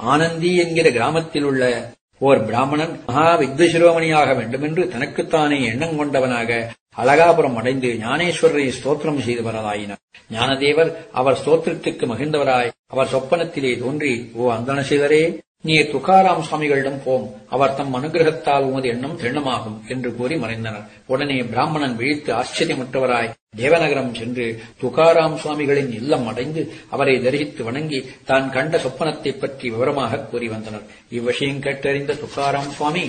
ஆனந்தி என்கிற கிராமத்தில் உள்ள ஓர் பிராமணன் மகா வித்வசிரோமணியாக வேண்டுமென்று தனக்குத்தானே எண்ணம் கொண்டவனாக அழகாபுரம் அடைந்து ஞானேஸ்வரரை ஸ்தோத்திரம் செய்து வரலாயினார் ஞானதேவர் அவர் ஸ்தோத்திரத்துக்கு மகிழ்ந்தவராய் அவர் சொப்பனத்திலே தோன்றி ஓ அந்தனசீலரே நீ துகாராம் சுவாமிகளிடம் போம் அவர் தம் அனுகிரகத்தால் உமது எண்ணம் தெண்ணமாகும் என்று கூறி மறைந்தனர் உடனே பிராமணன் விழித்து ஆச்சரியமுற்றவராய் தேவநகரம் சென்று துகாராம் சுவாமிகளின் இல்லம் அடைந்து அவரை தரிசித்து வணங்கி தான் கண்ட சொப்பனத்தைப் பற்றி விவரமாக கூறி வந்தனர் இவ்விஷயம் கேட்டறிந்த துகாராம் சுவாமி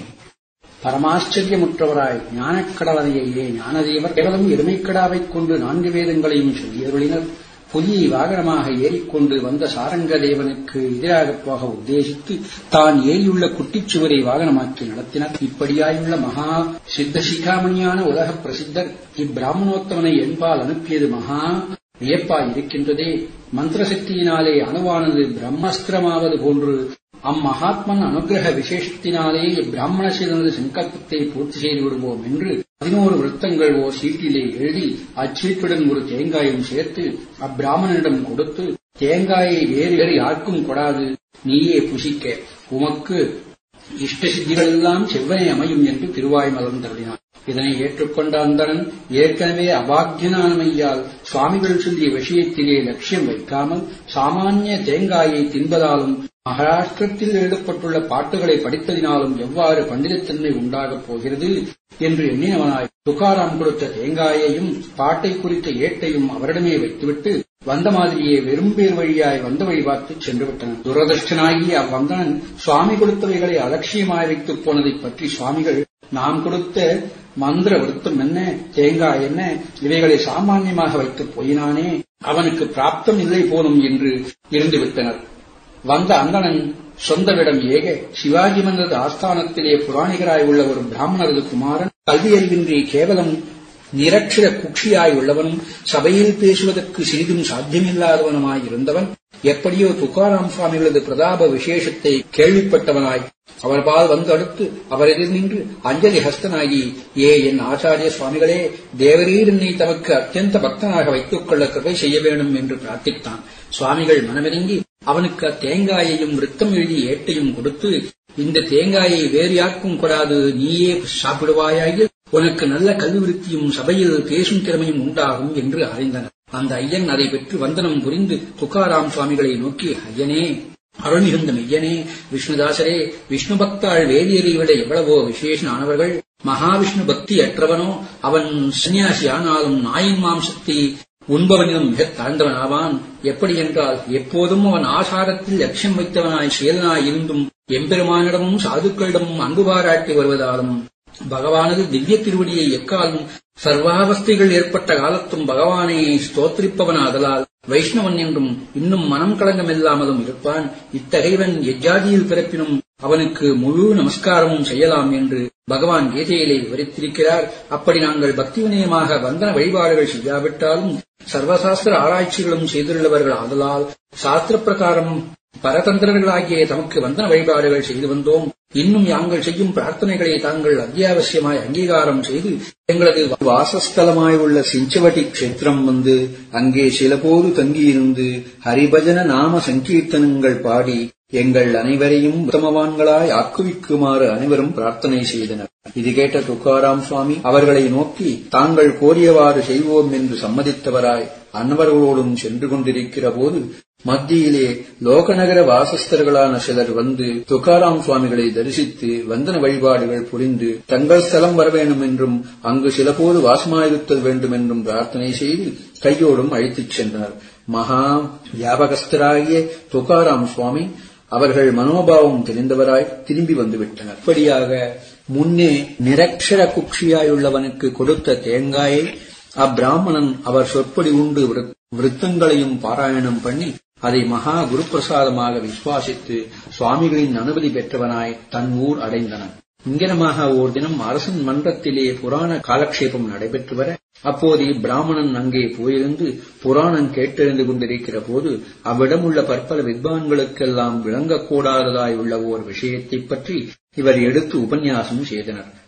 பரமாச்சரியமுற்றவராய் ஞானக்கடவனையே ஞானதேவர் கேவலம் எருமைக்கடாவைக் கொண்டு நான்கு வேதங்களையும் சொல்லியருளினர் புலியை வாகனமாக ஏறிக்கொண்டு வந்த சாரங்க தேவனுக்கு எதிராகப் போக உத்தேசித்து தான் ஏறியுள்ள குட்டிச்சுவரை வாகனமாக்கி நடத்தினர் இப்படியாயுள்ள மகா சித்த சிகாமணியான உலக பிரசித்தர் இப்பிராமணோத்தமனை என்பால் அனுப்பியது மகா வியப்பாய் இருக்கின்றதே மந்திர சக்தியினாலே அணுவானது பிரம்மஸ்திரமாவது போன்று அம்மகாத்மன் அனுகிரக விசேஷத்தினாலே பிராமணசீலனது சங்கல்பத்தை பூர்த்தி செய்து விடுவோம் என்று பதினோரு விருத்தங்கள் ஓர் சீட்டிலே எழுதி அச்சீட்டுடன் ஒரு தேங்காயும் சேர்த்து அப்பிராமணனிடம் கொடுத்து தேங்காயை வேறு வேறு யாருக்கும் கொடாது நீயே புசிக்க உமக்கு இஷ்ட சித்திகளெல்லாம் செவ்வனை அமையும் என்று திருவாய் மலர்ந்தருளினார் இதனை ஏற்றுக்கொண்ட அந்தணன் ஏற்கனவே அபாக்கியனானமையால் சுவாமிகள் சொல்லிய விஷயத்திலே லட்சியம் வைக்காமல் சாமானிய தேங்காயை தின்பதாலும் மகாராஷ்டிரத்தில் எழுதப்பட்டுள்ள பாட்டுகளை படித்ததினாலும் எவ்வாறு பண்டிதத்தன்மை உண்டாகப் போகிறது என்று எண்ணினவனாய் துகாராம் கொடுத்த தேங்காயையும் பாட்டை குறித்த ஏட்டையும் அவரிடமே வைத்துவிட்டு வந்த மாதிரியே வெறும் பேர் வழியாய் வந்த வழி பார்த்து சென்று விட்டனர் துரதிருஷ்டனாகிய அவ்வந்தனன் சுவாமி கொடுத்தவைகளை அலட்சியமாய் வைத்துப் போனதைப் பற்றி சுவாமிகள் நாம் கொடுத்த மந்திர விருத்தம் என்ன தேங்காய் என்ன இவைகளை சாமான்யமாக வைத்துப் போயினானே அவனுக்கு பிராப்தம் இல்லை போலும் என்று இருந்துவிட்டனர் வந்த அந்தணன் சொந்தவிடம் ஏக சிவாஜி மன்னரது ஆஸ்தானத்திலே புராணிகராய் உள்ள ஒரு பிராமணரது குமாரன் கல்வியறிவின்றி கேவலம் நிரட்சிர குக்ஷியாய் உள்ளவனும் சபையில் பேசுவதற்கு சிறிதும் சாத்தியமில்லாதவனுமாய் இருந்தவன் எப்படியோ துக்காராம் சுவாமிகளது பிரதாப விசேஷத்தை கேள்விப்பட்டவனாய் அவர்பால் வந்து அடுத்து அவர் எதிர் நின்று அஞ்சலி ஹஸ்தனாகி ஏ என் ஆச்சாரிய சுவாமிகளே தேவரீர் என்னை தமக்கு அத்தியந்த பக்தனாக வைத்துக் கொள்ள கிருபை செய்ய வேண்டும் என்று பிரார்த்தித்தான் சுவாமிகள் மனமிறங்கி அவனுக்கு அத்தேங்காயையும் விருத்தம் எழுதி ஏட்டையும் கொடுத்து இந்த தேங்காயை வேறு யாருக்கும் கொடாது நீயே சாப்பிடுவாயாக உனக்கு நல்ல கல்வி விருத்தியும் சபையில் பேசும் திறமையும் உண்டாகும் என்று அறிந்தனர் அந்த ஐயன் அதை பெற்று வந்தனம் புரிந்து துக்காராம் சுவாமிகளை நோக்கி ஐயனே அருள்மிகுந்த மெய்யனே விஷ்ணுதாசரே விஷ்ணு பக்தாள் வேதியரை விட எவ்வளவோ விசேஷனானவர்கள் மகாவிஷ்ணு பக்தி அற்றவனோ அவன் சன்னியாசி ஆனாலும் நாயின் மாம்சத்தை உண்பவனிடம் மிகத் தாழ்ந்தவனாவான் எப்படி என்றால் எப்போதும் அவன் ஆசாரத்தில் லட்சியம் வைத்தவனாய் செயலனாய் இருந்தும் எம்பெருமானிடமும் சாதுக்களிடமும் அன்பு பாராட்டி வருவதாலும் பகவானது திவ்ய திருவடியை எக்காலும் சர்வாவஸ்தைகள் ஏற்பட்ட காலத்தும் பகவானை ஸ்தோத்திரிப்பவனாதலால் வைஷ்ணவன் என்றும் இன்னும் மனம் களங்கமில்லாமலும் இருப்பான் இத்தகையவன் எஜ்ஜாதியில் பிறப்பினும் அவனுக்கு முழு நமஸ்காரமும் செய்யலாம் என்று பகவான் கீதையிலே விவரித்திருக்கிறார் அப்படி நாங்கள் பக்தி வினயமாக வந்தன வழிபாடுகள் செய்யாவிட்டாலும் சர்வசாஸ்திர ஆராய்ச்சிகளும் செய்துள்ளவர்கள் ஆதலால் சாஸ்திர பிரகாரம் பரதந்திரர்களாகிய தமக்கு வந்தன வழிபாடுகள் செய்து வந்தோம் இன்னும் யாங்கள் செய்யும் பிரார்த்தனைகளை தாங்கள் அத்தியாவசியமாய் அங்கீகாரம் செய்து எங்களது வாசஸ்தலமாய் உள்ள சிஞ்சவட்டி கஷேத்திரம் வந்து அங்கே சிலபோது தங்கியிருந்து ஹரிபஜன நாம சங்கீர்த்தனங்கள் பாடி எங்கள் அனைவரையும் உத்தமவான்களாய் ஆக்குவிக்குமாறு அனைவரும் பிரார்த்தனை செய்தனர் இது கேட்ட துக்காராம் சுவாமி அவர்களை நோக்கி தாங்கள் கோரியவாறு செய்வோம் என்று சம்மதித்தவராய் அன்னவர்களோடும் சென்று கொண்டிருக்கிற போது மத்தியிலே லோகநகர வாசஸ்தர்களான சிலர் வந்து துக்காராம் சுவாமிகளை தரிசித்து வந்தன வழிபாடுகள் புரிந்து தங்கள் ஸ்தலம் வர வேண்டும் என்றும் அங்கு சிலபோது வாசமாயிருத்தல் வேண்டும் என்றும் பிரார்த்தனை செய்து கையோடும் அழைத்துச் சென்றனர் மகா வியாபகஸ்தராகிய துக்காராம் சுவாமி அவர்கள் மனோபாவம் தெரிந்தவராய் திரும்பி வந்துவிட்டனர் இப்படியாக முன்னே நிரக்ஷர குக்ஷியாயுள்ளவனுக்கு கொடுத்த தேங்காயை அப்பிராமணன் அவர் சொற்படி உண்டு விருத்தங்களையும் பாராயணம் பண்ணி அதை மகா குருப்பிரசாதமாக விசுவாசித்து சுவாமிகளின் அனுமதி பெற்றவனாய் தன் ஊர் அடைந்தனன் இங்கிரமாக ஓர் தினம் அரசன் மன்றத்திலே புராண காலக்ஷேபம் நடைபெற்று வர அப்போது பிராமணன் அங்கே போயிருந்து புராணம் கேட்டெழுந்து கொண்டிருக்கிற போது அவ்விடமுள்ள பற்பல வித்வான்களுக்கெல்லாம் விளங்கக்கூடாததாய் உள்ள ஓர் விஷயத்தைப் பற்றி இவர் எடுத்து உபன்யாசம் செய்தனர்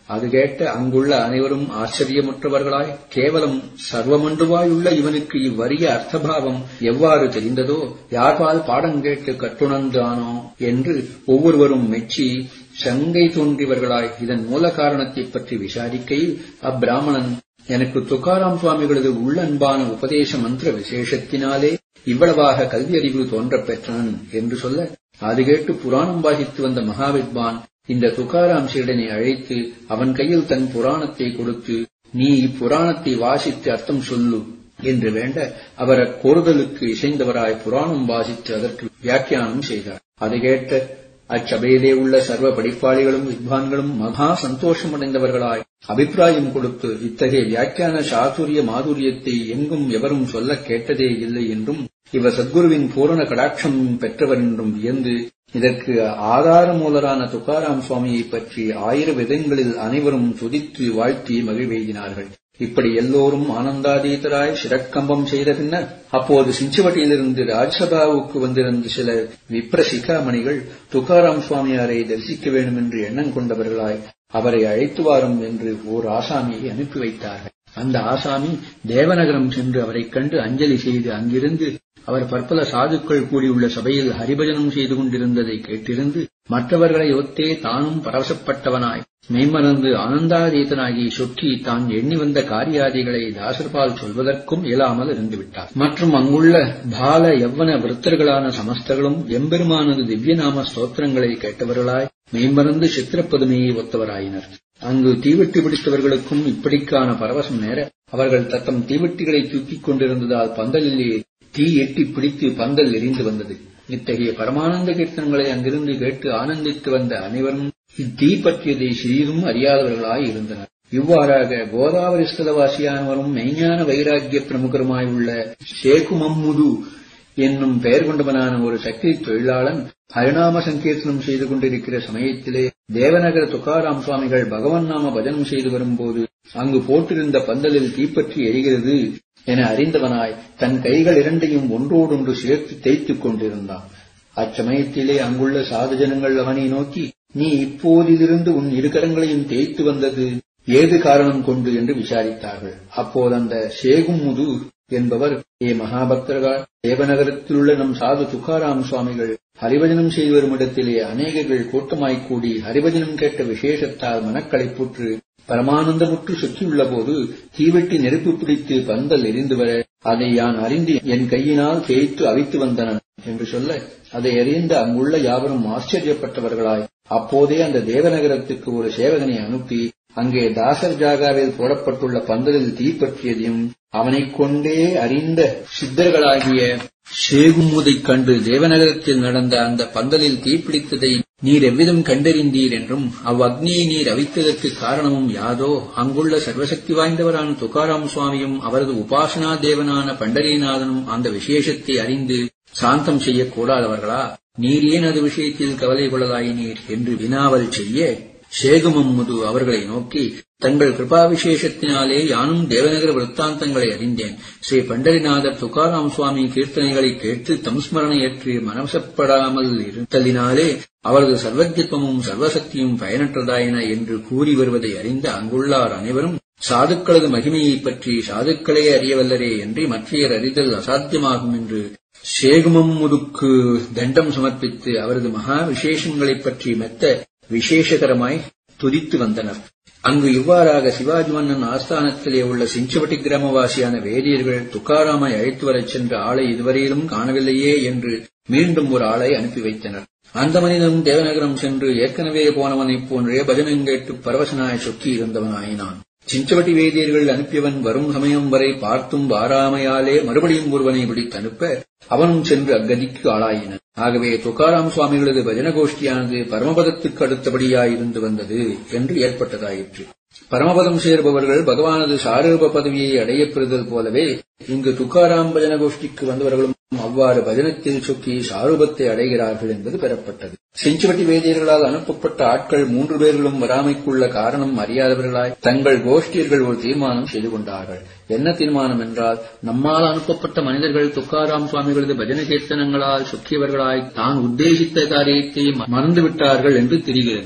அது கேட்ட அங்குள்ள அனைவரும் ஆச்சரியமுற்றவர்களாய் கேவலம் சர்வமண்டுவாயுள்ள இவனுக்கு இவ்வரிய அர்த்தபாவம் எவ்வாறு தெரிந்ததோ யார்பால் பாடம் கேட்டு கட்டுணர்ந்தானோ என்று ஒவ்வொருவரும் மெச்சி சங்கை தோன்றியவர்களாய் இதன் மூல காரணத்தைப் பற்றி விசாரிக்கையில் அப்பிராமணன் எனக்கு துக்காராம் சுவாமிகளது உள்ளன்பான உபதேச மந்திர விசேஷத்தினாலே இவ்வளவாக கல்வியறிவு தோன்றப் பெற்றான் என்று சொல்ல அது கேட்டு புராணம் வாசித்து வந்த மகாவித்வான் இந்த துக்காராம் சீடனை அழைத்து அவன் கையில் தன் புராணத்தை கொடுத்து நீ இப்புராணத்தை வாசித்து அர்த்தம் சொல்லு என்று வேண்ட அவர் அக்கோருதலுக்கு இசைந்தவராய் புராணம் வாசித்து அதற்கு வியாக்கியானம் செய்தார் அது கேட்ட அச்சபையிலே உள்ள சர்வ படிப்பாளிகளும் வித்வான்களும் மகா சந்தோஷமடைந்தவர்களாய் அபிப்பிராயம் கொடுத்து இத்தகைய வியாக்கியான சாதுரிய மாதுரியத்தை எங்கும் எவரும் சொல்ல கேட்டதே இல்லை என்றும் இவர் சத்குருவின் பூரண கடாட்சம் பெற்றவர் என்றும் வியந்து இதற்கு ஆதார மூலரான துக்காராம் சுவாமியை பற்றி ஆயிர விதங்களில் அனைவரும் துதித்து வாழ்த்தி மகிழ்வெய்தினார்கள் இப்படி எல்லோரும் ஆனந்தாதீதராய் சிறக்கம்பம் செய்த பின்னர் அப்போது சிஞ்சுவட்டியிலிருந்து ராஜ்சபாவுக்கு வந்திருந்த சில விப்ர சிகாமணிகள் துக்காராம் சுவாமியாரை தரிசிக்க வேண்டும் என்று எண்ணம் கொண்டவர்களாய் அவரை அழைத்து வாரும் என்று ஓர் ஆசாமியை அனுப்பி வைத்தார்கள் அந்த ஆசாமி தேவநகரம் சென்று அவரைக் கண்டு அஞ்சலி செய்து அங்கிருந்து அவர் பற்பல சாதுக்கள் கூடியுள்ள சபையில் ஹரிபஜனம் செய்து கொண்டிருந்ததை கேட்டிருந்து மற்றவர்களை ஒத்தே தானும் பரவசப்பட்டவனாய் மெய்மறந்து ஆனந்தாதீதனாகி சொக்கி தான் எண்ணி வந்த காரியாதிகளை தாசர்பால் சொல்வதற்கும் இயலாமல் இருந்துவிட்டார் மற்றும் அங்குள்ள பால யவ்வன விருத்தர்களான சமஸ்தர்களும் எம்பெருமானது திவ்யநாம ஸ்தோத்திரங்களை கேட்டவர்களாய் மெய்மறந்து சித்திரப்பதுமையை ஒத்தவராயினர் அங்கு தீவெட்டி பிடித்தவர்களுக்கும் இப்படிக்கான பரவசம் நேர அவர்கள் தத்தம் தீவெட்டிகளை தூக்கிக் கொண்டிருந்ததால் பந்தலிலே தீ எட்டி பிடித்து பந்தல் எரிந்து வந்தது இத்தகைய பரமானந்த கீர்த்தனங்களை அங்கிருந்து கேட்டு ஆனந்தித்து வந்த அனைவரும் இத்தீ பற்றியதை சிறிதும் அறியாதவர்களாய் இருந்தனர் இவ்வாறாக கோதாவரி ஸ்தலவாசியானவரும் மெய்ஞான வைராக்கிய பிரமுகருமாய் உள்ள ஷேகுமம்முது என்னும் பெயர் கொண்டவனான ஒரு சக்தி தொழிலாளன் ஹரிநாம சங்கீர்த்தனம் செய்து கொண்டிருக்கிற சமயத்திலே தேவநகர துக்காராம் சுவாமிகள் பகவன் நாம பஜனம் செய்து வரும்போது அங்கு போட்டிருந்த பந்தலில் தீப்பற்றி எரிகிறது என அறிந்தவனாய் தன் கைகள் இரண்டையும் ஒன்றோடொன்று சேர்த்து தேய்த்துக் கொண்டிருந்தான் அச்சமயத்திலே அங்குள்ள சாதுஜனங்கள் அவனை நோக்கி நீ இப்போதிலிருந்து உன் இரு கரங்களையும் தேய்த்து வந்தது ஏது காரணம் கொண்டு என்று விசாரித்தார்கள் அப்போது அந்த சேகுமுது என்பவர் ஏ மகாபக்தர்கள் தேவநகரத்திலுள்ள நம் சாது துக்காராம் சுவாமிகள் ஹரிபஜனம் செய்து வரும் இடத்திலே அநேகர்கள் கூட்டமாய்க் கூடி ஹரிபஜனம் கேட்ட விசேஷத்தால் மனக்களிப்புற்று பரமானந்தமுற்று சுற்றியுள்ள போது தீவெட்டி நெருப்பு பிடித்து பந்தல் எரிந்து வர அதை யான் அறிந்து என் கையினால் தேய்த்து அவித்து வந்தனன் என்று சொல்ல அதை அறிந்த அங்குள்ள யாவரும் ஆச்சரியப்பட்டவர்களாய் அப்போதே அந்த தேவநகரத்துக்கு ஒரு சேவகனை அனுப்பி அங்கே தாசர் ஜாகாவில் போடப்பட்டுள்ள பந்தலில் தீப்பற்றியதையும் அவனைக் கொண்டே அறிந்த சித்தர்களாகிய ஷேகுமுதைக் கண்டு தேவநகரத்தில் நடந்த அந்த பந்தலில் தீப்பிடித்ததை நீர் எவ்விதம் கண்டறிந்தீர் என்றும் அவ்வக்னியை நீர் அவித்ததற்கு காரணமும் யாதோ அங்குள்ள சர்வசக்தி வாய்ந்தவரான துகாராம் சுவாமியும் அவரது உபாசனா தேவனான பண்டரீநாதனும் அந்த விசேஷத்தை அறிந்து சாந்தம் செய்யக்கூடாதவர்களா நீர் ஏன் அது விஷயத்தில் கவலை கொள்ளலாயினீர் என்று வினாவல் செய்ய சேகுமம்முது அவர்களை நோக்கி தங்கள் கிருபா விசேஷத்தினாலே யானும் தேவநகர விற்த்தாந்தங்களை அறிந்தேன் ஸ்ரீ பண்டரிநாதர் துகாராம் சுவாமி கீர்த்தனைகளை கேட்டு தம்ஸ்மரணை ஏற்று மனவசப்படாமல் இருத்தலினாலே அவரது சர்வஜத்துவமும் சர்வசக்தியும் பயனற்றதாயின என்று கூறி வருவதை அறிந்த அங்குள்ளார் அனைவரும் சாதுக்களது மகிமையைப் பற்றி சாதுக்களே அறியவல்லரே என்று மற்றையர் அறிதல் அசாத்தியமாகும் என்று சேகுமம்முதுக்கு தண்டம் சமர்ப்பித்து அவரது மகா விசேஷங்களைப் பற்றி மெத்த விசேஷகரமாய் துதித்து வந்தனர் அங்கு இவ்வாறாக சிவாஜி மன்னன் ஆஸ்தானத்திலே உள்ள சிஞ்சவட்டி கிராமவாசியான வேதியர்கள் துக்காராமை அழைத்து வரச் சென்ற ஆளை இதுவரையிலும் காணவில்லையே என்று மீண்டும் ஒரு ஆளை அனுப்பி வைத்தனர் அந்த மனிதனும் தேவநகரம் சென்று ஏற்கனவே போனவனைப் போன்றே பஜனம் கேட்டு பரவசனாய் சொக்கி இருந்தவனாயினான் சிஞ்சவட்டி வேதியர்கள் அனுப்பியவன் வரும் சமயம் வரை பார்த்தும் வாராமையாலே மறுபடியும் ஒருவனை பிடித்து அனுப்ப அவனும் சென்று அக்கதிக்கு ஆளாயின ஆகவே துக்காராம் சுவாமிகளது பஜன கோஷ்டியானது பரமபதத்துக்கு அடுத்தபடியாயிருந்து வந்தது என்று ஏற்பட்டதாயிற்று பரமபதம் சேர்பவர்கள் பகவானது சாரூப பதவியை அடையப் பெறுதல் போலவே இங்கு துக்காராம் பஜன கோஷ்டிக்கு வந்தவர்களும் அவ்வாறு பஜனத்தில் சொக்கி சாரூபத்தை அடைகிறார்கள் என்பது பெறப்பட்டது செஞ்சுவட்டி வேதியர்களால் அனுப்பப்பட்ட ஆட்கள் மூன்று பேர்களும் வராமைக்குள்ள காரணம் அறியாதவர்களாய் தங்கள் கோஷ்டியர்கள் ஒரு தீர்மானம் செய்து கொண்டார்கள் என்ன தீர்மானம் என்றால் நம்மால் அனுப்பப்பட்ட மனிதர்கள் துக்காராம் சுவாமிகளது பஜன கீர்த்தனங்களால் சுக்கியவர்களாய் தான் உத்தேசித்த காரியத்தை மறந்துவிட்டார்கள் என்று தெரிகிறது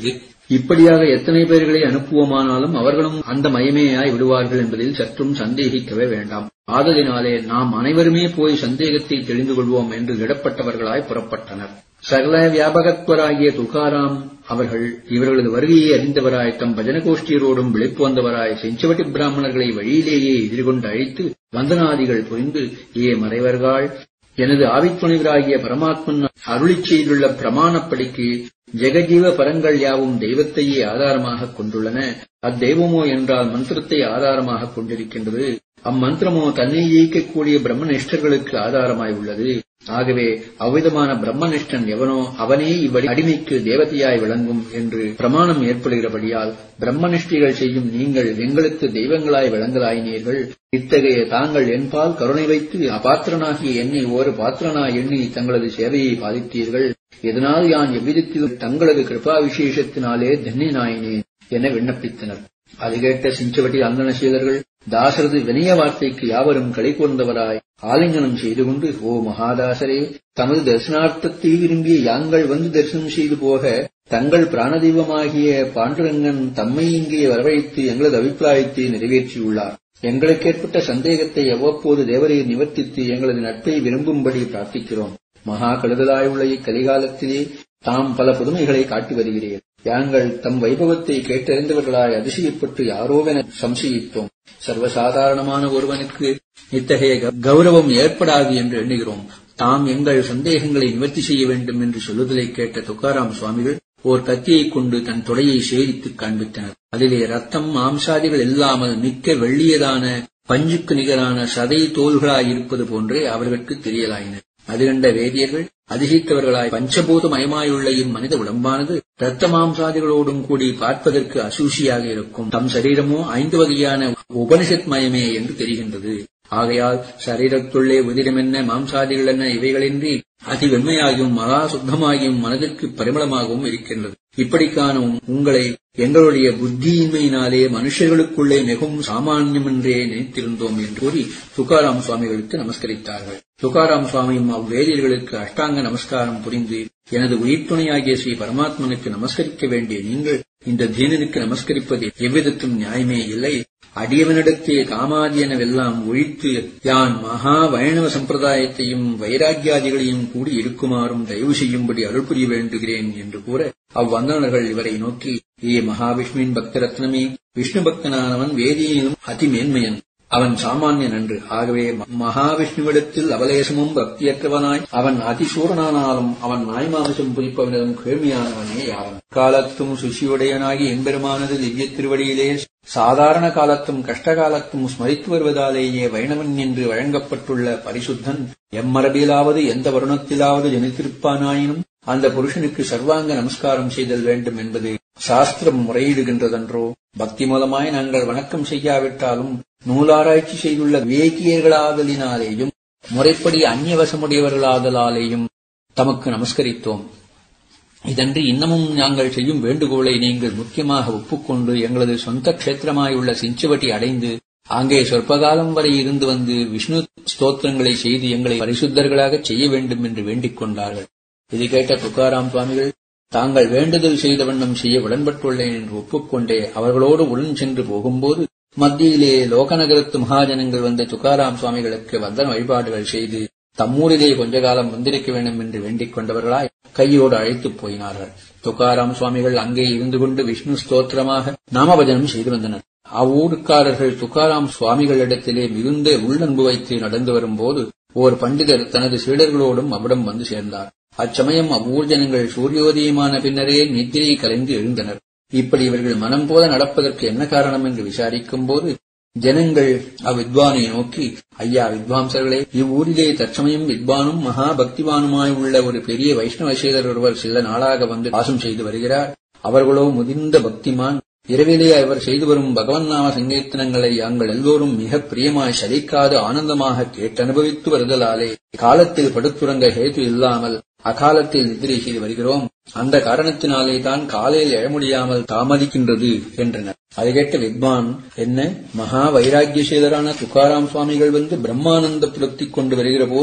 இப்படியாக எத்தனை பேர்களை அனுப்புவோமானாலும் அவர்களும் அந்த மயமேயாய் விடுவார்கள் என்பதில் சற்றும் சந்தேகிக்கவே வேண்டாம் ஆதலினாலே நாம் அனைவருமே போய் சந்தேகத்தை தெரிந்து கொள்வோம் என்று இடப்பட்டவர்களாய் புறப்பட்டனர் சகல வியாபகத்வராகிய துகாராம் அவர்கள் இவர்களது வருகையை அறிந்தவராய் தம் பஜனகோஷ்டியரோடும் விழிப்பு வந்தவராய் செஞ்சவட்டி பிராமணர்களை வழியிலேயே எதிர்கொண்டு அழைத்து வந்தனாதிகள் புரிந்து ஏ மறைவர்கள் எனது ஆவித்துணிவராகிய பரமாத்மன் அருளிச் செய்துள்ள பிரமாணப்படிக்கு ஜெகஜீவ பரங்கள் யாவும் தெய்வத்தையே ஆதாரமாக கொண்டுள்ளன அத்தெய்வமோ என்றால் மந்திரத்தை ஆதாரமாக கொண்டிருக்கின்றது அம்மந்திரமோ தன்னை ஜெயிக்கக்கூடிய பிரம்மனிஷ்டர்களுக்கு ஆதாரமாய் உள்ளது ஆகவே அவ்விதமான பிரம்மனிஷ்டன் எவனோ அவனே இவ்வடி அடிமைக்கு தேவதையாய் விளங்கும் என்று பிரமாணம் ஏற்படுகிறபடியால் பிரம்மனிஷ்டிகள் செய்யும் நீங்கள் எங்களுக்கு தெய்வங்களாய் விளங்கலாயினீர்கள் இத்தகைய தாங்கள் என்பால் கருணை வைத்து அபாத்திரனாகிய என்னை ஒரு பாத்திரனாய் எண்ணி தங்களது சேவையை பாதித்தீர்கள் இதனால் யான் எவ்விதத்தில் தங்களது கிருபா விசேஷத்தினாலே தன்யனாயினேன் என விண்ணப்பித்தனர் அது கேட்ட சிஞ்சவட்டி அந்தனசீலர்கள் தாசரது வினய வார்த்தைக்கு யாவரும் களை கூர்ந்தவராய் ஆலிங்கனம் செய்து கொண்டு ஓ மகாதாசரே தமது தரிசனார்த்தத்தை விரும்பிய யாங்கள் வந்து தரிசனம் செய்து போக தங்கள் பிராணதெய்வமாகிய பாண்டுரங்கன் தம்மை இங்கே வரவழைத்து எங்களது அபிப்பிராயத்தை நிறைவேற்றியுள்ளார் எங்களுக்கு ஏற்பட்ட சந்தேகத்தை எவ்வப்போது தேவரையை நிவர்த்தித்து எங்களது நட்பை விரும்பும்படி பிரார்த்திக்கிறோம் மகா கழுதலாயுள்ள இக்கலிகாலத்திலே தாம் பல புதுமைகளை காட்டி வருகிறேன் யாங்கள் தம் வைபவத்தை கேட்டறிந்தவர்களாய் அதிசயப்பட்டு யாரோவென சம்சயித்தோம் சர்வசாதாரணமான ஒருவனுக்கு இத்தகைய கௌரவம் ஏற்படாது என்று எண்ணுகிறோம் தாம் எங்கள் சந்தேகங்களை நிவர்த்தி செய்ய வேண்டும் என்று சொல்லுதலை கேட்ட துக்காராம் சுவாமிகள் ஓர் கத்தியைக் கொண்டு தன் தொடையை சேரித்து காண்பித்தனர் அதிலே ரத்தம் மாம்சாதிகள் இல்லாமல் மிக்க வெள்ளியதான பஞ்சுக்கு நிகரான சதை தோள்களாய் இருப்பது போன்றே அவர்களுக்கு தெரியலாயின அது கண்ட வேதியர்கள் அதிசித்தவர்களாய் பஞ்சபூத மயமாயுள்ள இம்மனித உடம்பானது இரத்த மாம்சாதிகளோடும் கூடி பார்ப்பதற்கு அசூசியாக இருக்கும் தம் சரீரமோ ஐந்து வகையான உபனிஷத் மயமே என்று தெரிகின்றது ஆகையால் சரீரத்துள்ளே உதிரமென்ன மாம்சாதிகள் என்ன இவைகளின்றி அதி வெண்மையாகியும் மகா சுத்தமாகியும் மனதிற்கு பரிமளமாகவும் இருக்கின்றது இப்படிக்கான உங்களை எங்களுடைய புத்தியின்மையினாலே மனுஷர்களுக்குள்ளே மிகவும் சாமானியமென்றே நினைத்திருந்தோம் என்று கூறி துகாராம் சுவாமிகளுக்கு நமஸ்கரித்தார்கள் துகாராம் சுவாமியும் அவ்வேதியர்களுக்கு அஷ்டாங்க நமஸ்காரம் புரிந்து எனது உயிர்த்துணையாகிய ஸ்ரீ பரமாத்மனுக்கு நமஸ்கரிக்க வேண்டிய நீங்கள் இந்த தீனனுக்கு நமஸ்கரிப்பது எவ்விதத்தும் நியாயமே இல்லை அடியவனிடத்தே காமாதியனவெல்லாம் ஒழித்து யான் மகா வைணவ சம்பிரதாயத்தையும் வைராக்கியாதிகளையும் கூடி இருக்குமாறும் தயவு செய்யும்படி அருள் புரிய வேண்டுகிறேன் என்று கூற அவ்வந்தனர்கள் இவரை நோக்கி ஏ மகாவிஷ்ணுவின் பக்தரத்னமே விஷ்ணு பக்தனானவன் வேதியிலும் அதிமேன்மையன் அவன் சாமானியன் அன்று ஆகவே மகாவிஷ்ணுவிடத்தில் அவலேசமும் பக்தியற்றவனாய் அவன் அதிசூரனானாலும் அவன் நாய்மாமிசம் புரிப்பவனிடம் கேள்வியானவனே யாவன் காலத்தும் சுசியுடையனாகி எம்பெருமானது திவ்ய திருவடியிலே சாதாரண காலத்தும் கஷ்டகாலத்தும் ஸ்மரித்து வருவதாலேயே வைணவன் என்று வழங்கப்பட்டுள்ள பரிசுத்தன் எம்மரபிலாவது எந்த வருணத்திலாவது ஜனித்திருப்பானாயினும் அந்த புருஷனுக்கு சர்வாங்க நமஸ்காரம் செய்தல் வேண்டும் என்பது சாஸ்திரம் முறையிடுகின்றதன்றோ பக்தி மூலமாய் நாங்கள் வணக்கம் செய்யாவிட்டாலும் நூலாராய்ச்சி செய்துள்ள விவேகியர்களாதலினாலேயும் முறைப்படி அந்நியவசமுடையவர்களாதலாலேயும் தமக்கு நமஸ்கரித்தோம் இதன்றி இன்னமும் நாங்கள் செய்யும் வேண்டுகோளை நீங்கள் முக்கியமாக ஒப்புக்கொண்டு எங்களது சொந்த க்ஷேத்திரமாயுள்ள சிஞ்சுவட்டி அடைந்து அங்கே சொற்பகாலம் வரை இருந்து வந்து விஷ்ணு ஸ்தோத்திரங்களை செய்து எங்களை பரிசுத்தர்களாக செய்ய வேண்டும் என்று வேண்டிக் கொண்டார்கள் இது கேட்ட துக்காராம் சுவாமிகள் தாங்கள் வேண்டுதல் செய்த வண்ணம் செய்ய உடன்பட்டுள்ளேன் என்று ஒப்புக்கொண்டே அவர்களோடு உடன் சென்று போகும்போது மத்தியிலே லோகநகரத்து மகாஜனங்கள் வந்த துக்காராம் சுவாமிகளுக்கு வந்தன வழிபாடுகள் செய்து தம்மூரிலே கொஞ்ச காலம் வந்திருக்க வேண்டும் என்று வேண்டிக் கொண்டவர்களாய் கையோடு அழைத்துப் போயினார்கள் துக்காராம் சுவாமிகள் அங்கே இருந்து கொண்டு விஷ்ணு ஸ்தோத்திரமாக நாமபஜனம் செய்து வந்தனர் அவ்வூருக்காரர்கள் துக்காராம் சுவாமிகளிடத்திலே மிகுந்த உள்ளன்பு வைத்து நடந்து வரும்போது ஓர் பண்டிதர் தனது சீடர்களோடும் அவ்விடம் வந்து சேர்ந்தார் அச்சமயம் அவ்வூர் ஜனங்கள் சூரியோதயமான பின்னரே நித்திரை கலைந்து எழுந்தனர் இப்படி இவர்கள் மனம் போல நடப்பதற்கு என்ன காரணம் என்று விசாரிக்கும் போது ஜனங்கள் அவ்வித்வானை நோக்கி ஐயா வித்வாம்சர்களே இவ்வூரிலே தற்சமயம் வித்வானும் மகா பக்திவானுமாய் உள்ள ஒரு பெரிய வைஷ்ணவசேதர் ஒருவர் சில நாளாக வந்து வாசம் செய்து வருகிறார் அவர்களோ முதிர்ந்த பக்திமான் இரவிலே அவர் செய்து வரும் பகவன் நாம சங்கீர்த்தனங்களை யாங்கள் எல்லோரும் மிக பிரியமாய் சலிக்காது ஆனந்தமாக கேட்டு அனுபவித்து வருதலாலே காலத்தில் படுத்துறங்க ஹேது இல்லாமல் அகாலத்தில் நிதிரை செய்து வருகிறோம் அந்த காரணத்தினாலே தான் காலையில் எழ முடியாமல் தாமதிக்கின்றது என்றனர் அதை கேட்ட வித்வான் என்ன மகா வைராக்கியசேதரான துக்காராம் சுவாமிகள் வந்து பிரம்மானந்த புலத்தி கொண்டு வருகிற போது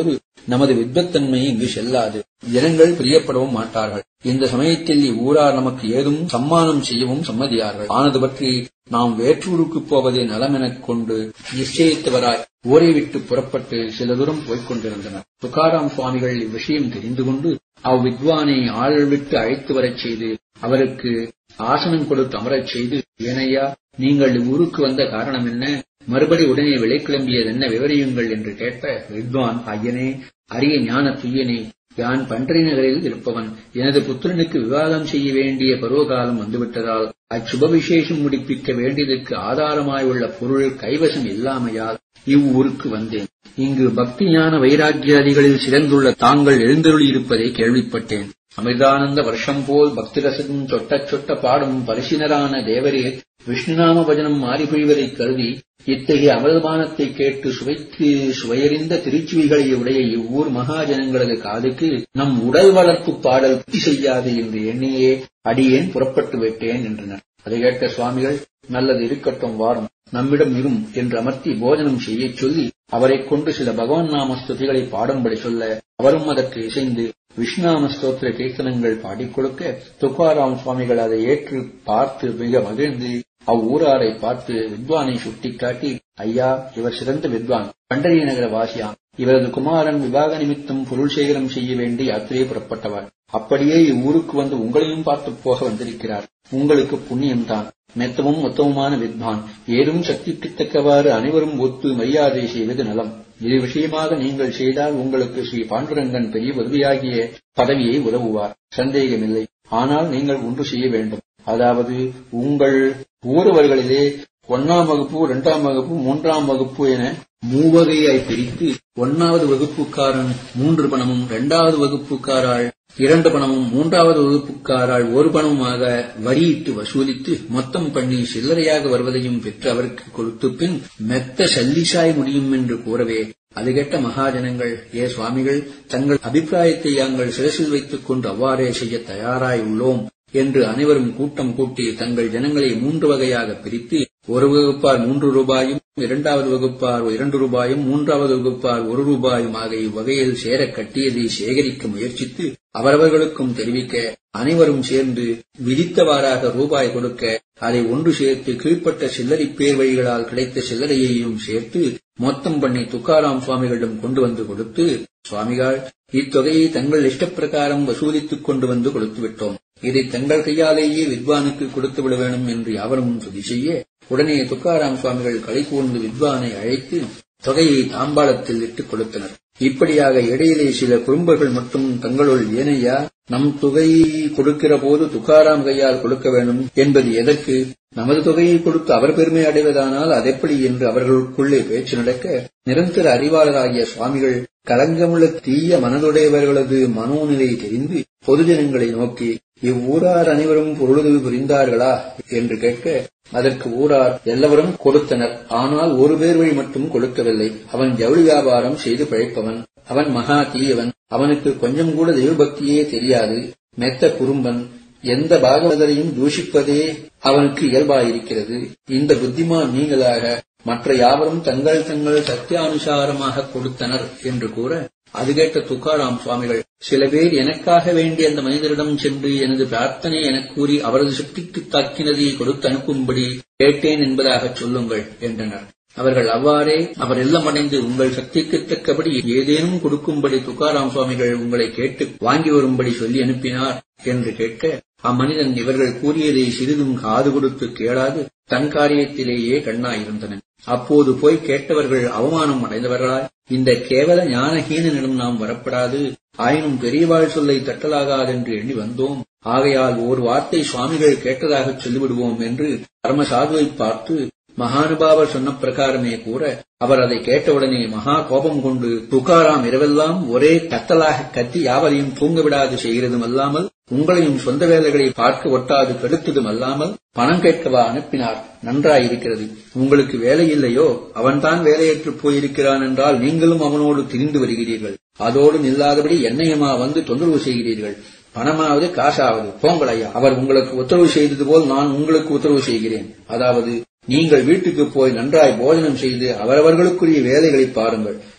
நமது வித்வத்தன்மை இங்கு செல்லாது ஜனங்கள் பிரியப்படவும் மாட்டார்கள் இந்த சமயத்தில் இவ்வூரார் நமக்கு ஏதும் சம்மானம் செய்யவும் சம்மதியார்கள் ஆனது பற்றி நாம் வேற்றூருக்கு போவதே நலம் எனக் கொண்டு நிச்சயித்தவராய் ஊரை விட்டு புறப்பட்டு சில தூரம் போய்க் கொண்டிருந்தனர் துகாராம் சுவாமிகள் இவ்விஷயம் தெரிந்து கொண்டு அவ்வித்வானை ஆள் விட்டு அழைத்து வரச் செய்து அவருக்கு ஆசனம் கொடுத்து அமரச் செய்து ஏனையா நீங்கள் இவ்வூருக்கு வந்த காரணம் என்ன மறுபடி உடனே விலை கிளம்பியது என்ன விவரியுங்கள் என்று கேட்ப வித்வான் ஐயனே அரிய ஞான துய்யனே யான் பன்றி நகரில் இருப்பவன் எனது புத்திரனுக்கு விவாதம் செய்ய வேண்டிய பருவகாலம் வந்துவிட்டதால் அச்சுப விசேஷம் முடிப்பிக்க வேண்டியதற்கு ஆதாரமாய் உள்ள பொருள் கைவசம் இல்லாமையால் இவ்வூருக்கு வந்தேன் இங்கு பக்தி ஞான வைராக்கியாதிகளில் சிறந்துள்ள தாங்கள் எழுந்தருளியிருப்பதை கேள்விப்பட்டேன் அமிர்தானந்த வருஷம் போல் பக்திரசம் சொட்ட சொட்ட பாடும் பரிசினரான தேவரே விஷ்ணுநாம பஜனம் மாறிபொழிவதைக் கருதி இத்தகைய அமிர்தபானத்தை கேட்டு சுவைக்கு சுவையறிந்த திருச்சுவிகளை உடைய இவ்வூர் மகாஜனங்களது காதுக்கு நம் உடல் வளர்ப்பு பாடல் புத்தி செய்யாது என்று எண்ணியே அடியேன் புறப்பட்டு விட்டேன் என்றனர் அதை கேட்ட சுவாமிகள் நல்லது இருக்கட்டும் வாரும் நம்மிடம் இரும் என்று அமர்த்தி போஜனம் செய்யச் சொல்லி அவரைக் கொண்டு சில பகவான் நாம ஸ்துதிகளை பாடும்படி சொல்ல அவரும் அதற்கு இசைந்து விஷ்ணாம ஸ்தோத்திர கீர்த்தனங்கள் பாடிக் கொடுக்க துக்காராம் சுவாமிகள் அதை ஏற்று பார்த்து மிக மகிழ்ந்து அவ்வூராரை பார்த்து வித்வானை சுட்டிக்காட்டி ஐயா இவர் சிறந்த வித்வான் பண்டரி நகர வாசியாம் இவரது குமாரன் விவாக நிமித்தம் பொருள் சேகரம் செய்ய வேண்டி யாத்திரையே புறப்பட்டவர் அப்படியே இவ்வூருக்கு வந்து உங்களையும் பார்த்து போக வந்திருக்கிறார் உங்களுக்கு புண்ணியம்தான் மெத்தமும் மொத்தமுமான வித்வான் ஏதும் சக்திக்கு தக்கவாறு அனைவரும் ஒத்து மரியாதை செய்வது நலம் இது விஷயமாக நீங்கள் செய்தால் உங்களுக்கு ஸ்ரீ பாண்டுரங்கன் பெரிய உதவியாகிய பதவியை உதவுவார் சந்தேகமில்லை ஆனால் நீங்கள் ஒன்று செய்ய வேண்டும் அதாவது உங்கள் ஊரவர்களிலே ஒன்னாம் வகுப்பு இரண்டாம் வகுப்பு மூன்றாம் வகுப்பு என மூவகையாய் பிரித்து ஒன்னாவது வகுப்புக்காரன் மூன்று பணமும் இரண்டாவது வகுப்புக்காராள் இரண்டு பணமும் மூன்றாவது வகுப்புக்காரால் ஒரு பணமுமாக வரியிட்டு வசூலித்து மொத்தம் பண்ணி சில்லறையாக வருவதையும் பெற்று அவருக்கு கொடுத்து பின் மெத்த சல்லிசாய் முடியும் என்று கூறவே அது கேட்ட மகாஜனங்கள் ஏ சுவாமிகள் தங்கள் அபிப்பிராயத்தை தாங்கள் சிரசில் வைத்துக் கொண்டு அவ்வாறே செய்ய தயாராய் உள்ளோம் என்று அனைவரும் கூட்டம் கூட்டி தங்கள் ஜனங்களை மூன்று வகையாக பிரித்து ஒரு வகுப்பார் மூன்று ரூபாயும் இரண்டாவது வகுப்பார் இரண்டு ரூபாயும் மூன்றாவது வகுப்பார் ஒரு ரூபாயும் ஆகிய இவ்வகையில் சேர கட்டியதை சேகரிக்க முயற்சித்து அவரவர்களுக்கும் தெரிவிக்க அனைவரும் சேர்ந்து விதித்தவாறாக ரூபாய் கொடுக்க அதை ஒன்று சேர்த்து கீழ்ப்பட்ட சில்லறை பேர் வழிகளால் கிடைத்த சில்லறையையும் சேர்த்து மொத்தம் பண்ணி துக்காராம் சுவாமிகளிடம் கொண்டு வந்து கொடுத்து சுவாமிகள் இத்தொகையை தங்கள் இஷ்டப்பிரகாரம் வசூலித்துக் கொண்டு வந்து கொடுத்து விட்டோம் இதை தங்கள் கையாலேயே வித்வானுக்கு கொடுத்து விட வேண்டும் என்று யாவரும் துதி செய்ய உடனே துக்காராம் சுவாமிகள் களை கூர்ந்து வித்வானை அழைத்து தொகையை தாம்பாளத்தில் இட்டுக் கொடுத்தனர் இப்படியாக இடையிலே சில குறும்பர்கள் மட்டும் தங்களுள் ஏனையா நம் தொகை கொடுக்கிற போது துக்காராம் கையால் கொடுக்க வேண்டும் என்பது எதற்கு நமது தொகையை கொடுத்து அவர் பெருமை அடைவதானால் அதெப்படி என்று அவர்களுக்குள்ளே பேச்சு நடக்க நிரந்தர அறிவாளராகிய சுவாமிகள் கலங்கமுள்ள தீய மனதுடையவர்களது மனோநிலை தெரிந்து பொதுஜனங்களை நோக்கி இவ்வூரார் அனைவரும் பொருளுதவி புரிந்தார்களா என்று கேட்க அதற்கு ஊரார் எல்லாவரும் கொடுத்தனர் ஆனால் ஒரு பேர் வழி மட்டும் கொடுக்கவில்லை அவன் ஜவுளி வியாபாரம் செய்து பிழைப்பவன் அவன் மகா தீயவன் அவனுக்கு கொஞ்சம் கூட தெய்வபக்தியே தெரியாது மெத்த குறும்பன் எந்த பாகவதரையும் தூஷிப்பதே அவனுக்கு இயல்பாயிருக்கிறது இந்த புத்திமான் நீங்களாக மற்ற யாவரும் தங்கள் தங்கள் சத்தியானுசாரமாக கொடுத்தனர் என்று கூற அது கேட்ட துக்காராம் சுவாமிகள் சில பேர் எனக்காக வேண்டி அந்த மனிதரிடம் சென்று எனது பிரார்த்தனை எனக் கூறி அவரது சக்திக்கு தாக்கினதை கொடுத்து அனுப்பும்படி கேட்டேன் என்பதாகச் சொல்லுங்கள் என்றனர் அவர்கள் அவ்வாறே அவர் இல்லமடைந்து உங்கள் சக்திக்கு தக்கபடி ஏதேனும் கொடுக்கும்படி துக்காராம் சுவாமிகள் உங்களை கேட்டு வாங்கி வரும்படி சொல்லி அனுப்பினார் என்று கேட்க அம்மனிதன் இவர்கள் கூறியதை சிறிதும் காது கொடுத்து கேளாது தன் காரியத்திலேயே கண்ணாயிருந்தன அப்போது போய் கேட்டவர்கள் அவமானம் அடைந்தவர்களாய் இந்த கேவல ஞானஹீனனிடம் நாம் வரப்படாது ஆயினும் பெரியவாள் சொல்லை தட்டலாகாதென்று எண்ணி வந்தோம் ஆகையால் ஓர் வார்த்தை சுவாமிகள் கேட்டதாகச் சொல்லிவிடுவோம் என்று பரமசாதுவை பார்த்து மகானுபாவர் சொன்ன பிரகாரமே கூற அவர் அதை கேட்டவுடனே மகா கோபம் கொண்டு துக்காராம் இரவெல்லாம் ஒரே கத்தலாக கத்தி யாவரையும் தூங்க விடாது செய்கிறதும் அல்லாமல் உங்களையும் சொந்த வேலைகளை பார்க்க ஒட்டாது கெடுத்ததும் அல்லாமல் பணம் கேட்கவா அனுப்பினார் நன்றாயிருக்கிறது உங்களுக்கு வேலை இல்லையோ அவன்தான் வேலையற்றுப் போயிருக்கிறான் என்றால் நீங்களும் அவனோடு திரிந்து வருகிறீர்கள் அதோடு நில்லாதபடி என்னையமா வந்து தொந்தரவு செய்கிறீர்கள் பணமாவது காசாவது போங்கள் ஐயா அவர் உங்களுக்கு உத்தரவு செய்தது போல் நான் உங்களுக்கு உத்தரவு செய்கிறேன் அதாவது நீங்கள் வீட்டுக்கு போய் நன்றாய் போஜனம் செய்து அவரவர்களுக்குரிய வேலைகளை பாருங்கள்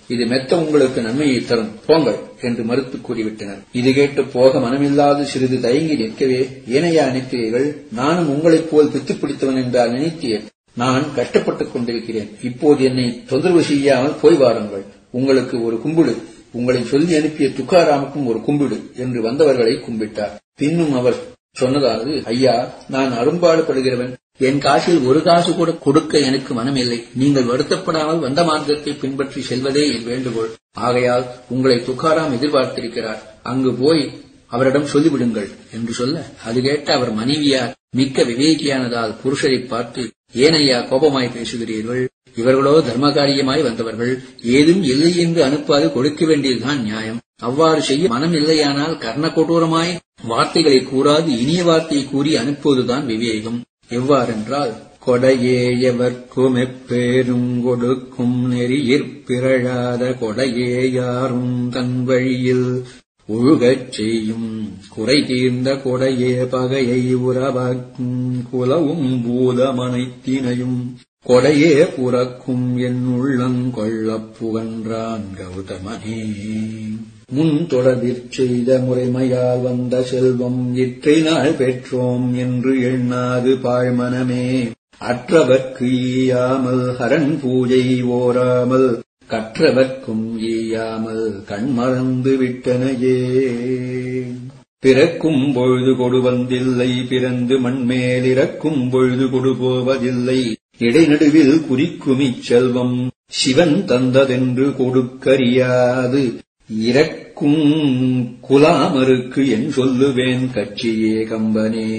இது மெத்த உங்களுக்கு நன்மையை தரும் போங்கள் என்று மறுத்து கூறிவிட்டனர் இது கேட்டு போக மனமில்லாது சிறிது தயங்கி நிற்கவே ஏனையா நிற்கிறீர்கள் நானும் உங்களைப் போல் பித்து பிடித்தவன் என்றால் நினைத்தீர் நான் கஷ்டப்பட்டுக் கொண்டிருக்கிறேன் இப்போது என்னை தொந்தரவு செய்யாமல் போய் வாருங்கள் உங்களுக்கு ஒரு கும்பிடு உங்களை சொல்லி அனுப்பிய துக்காராமுக்கும் ஒரு கும்பிடு என்று வந்தவர்களை கும்பிட்டார் பின்னும் அவர் சொன்னதாவது ஐயா நான் அரும்பாடுபடுகிறவன் என் காசில் ஒரு காசு கூட கொடுக்க எனக்கு மனமில்லை நீங்கள் வருத்தப்படாமல் வந்த மார்க்கத்தை பின்பற்றி செல்வதே என் வேண்டுகோள் ஆகையால் உங்களை துக்காராம் எதிர்பார்த்திருக்கிறார் அங்கு போய் அவரிடம் சொல்லிவிடுங்கள் என்று சொல்ல அது கேட்ட அவர் மனைவியார் மிக்க விவேகியானதால் புருஷரை பார்த்து ஏனையா கோபமாய் பேசுகிறீர்கள் இவர்களோ தர்மகாரியமாய் வந்தவர்கள் ஏதும் இல்லை என்று அனுப்பாது கொடுக்க வேண்டியதுதான் நியாயம் அவ்வாறு செய்ய மனம் இல்லையானால் கர்ண கொடூரமாய் வார்த்தைகளை கூறாது இனிய வார்த்தையை கூறி அனுப்புவதுதான் விவேகம் எவ்வாறென்றால் கொடையேயவர்க்கும் எப்பேரும் கொடுக்கும் நெறியிற் பிறழாத கொடையே யாரும் தன் வழியில் ஒழுகச் செய்யும் குறை தீர்ந்த கொடையே பகையை உறவாக்கும் குலவும் பூதமனைத்தினையும் கொடையே புறக்கும் என் உள்ளங்கொள்ளப் புகன்றான் கௌதமனே முன் தொடர்பிற் செய்த முறைமையால் வந்த செல்வம் இற்றை நாள் பெற்றோம் என்று எண்ணாது பாழ்மனமே அற்றவர்க்கு ஈயாமல் ஹரன் பூஜை ஓராமல் கற்றவர்க்கும் ஈயாமல் கண்மறந்து விட்டனையே பிறக்கும் பொழுது கொடுவந்தில்லை பிறந்து மண்மேல் இறக்கும் பொழுது கொடுபோவதில்லை இடைநடுவில் குறிக்குமிச் செல்வம் சிவன் தந்ததென்று கொடுக்கறியாது இறக்கும் குலாமருக்கு என் சொல்லுவேன் கட்சியே கம்பனே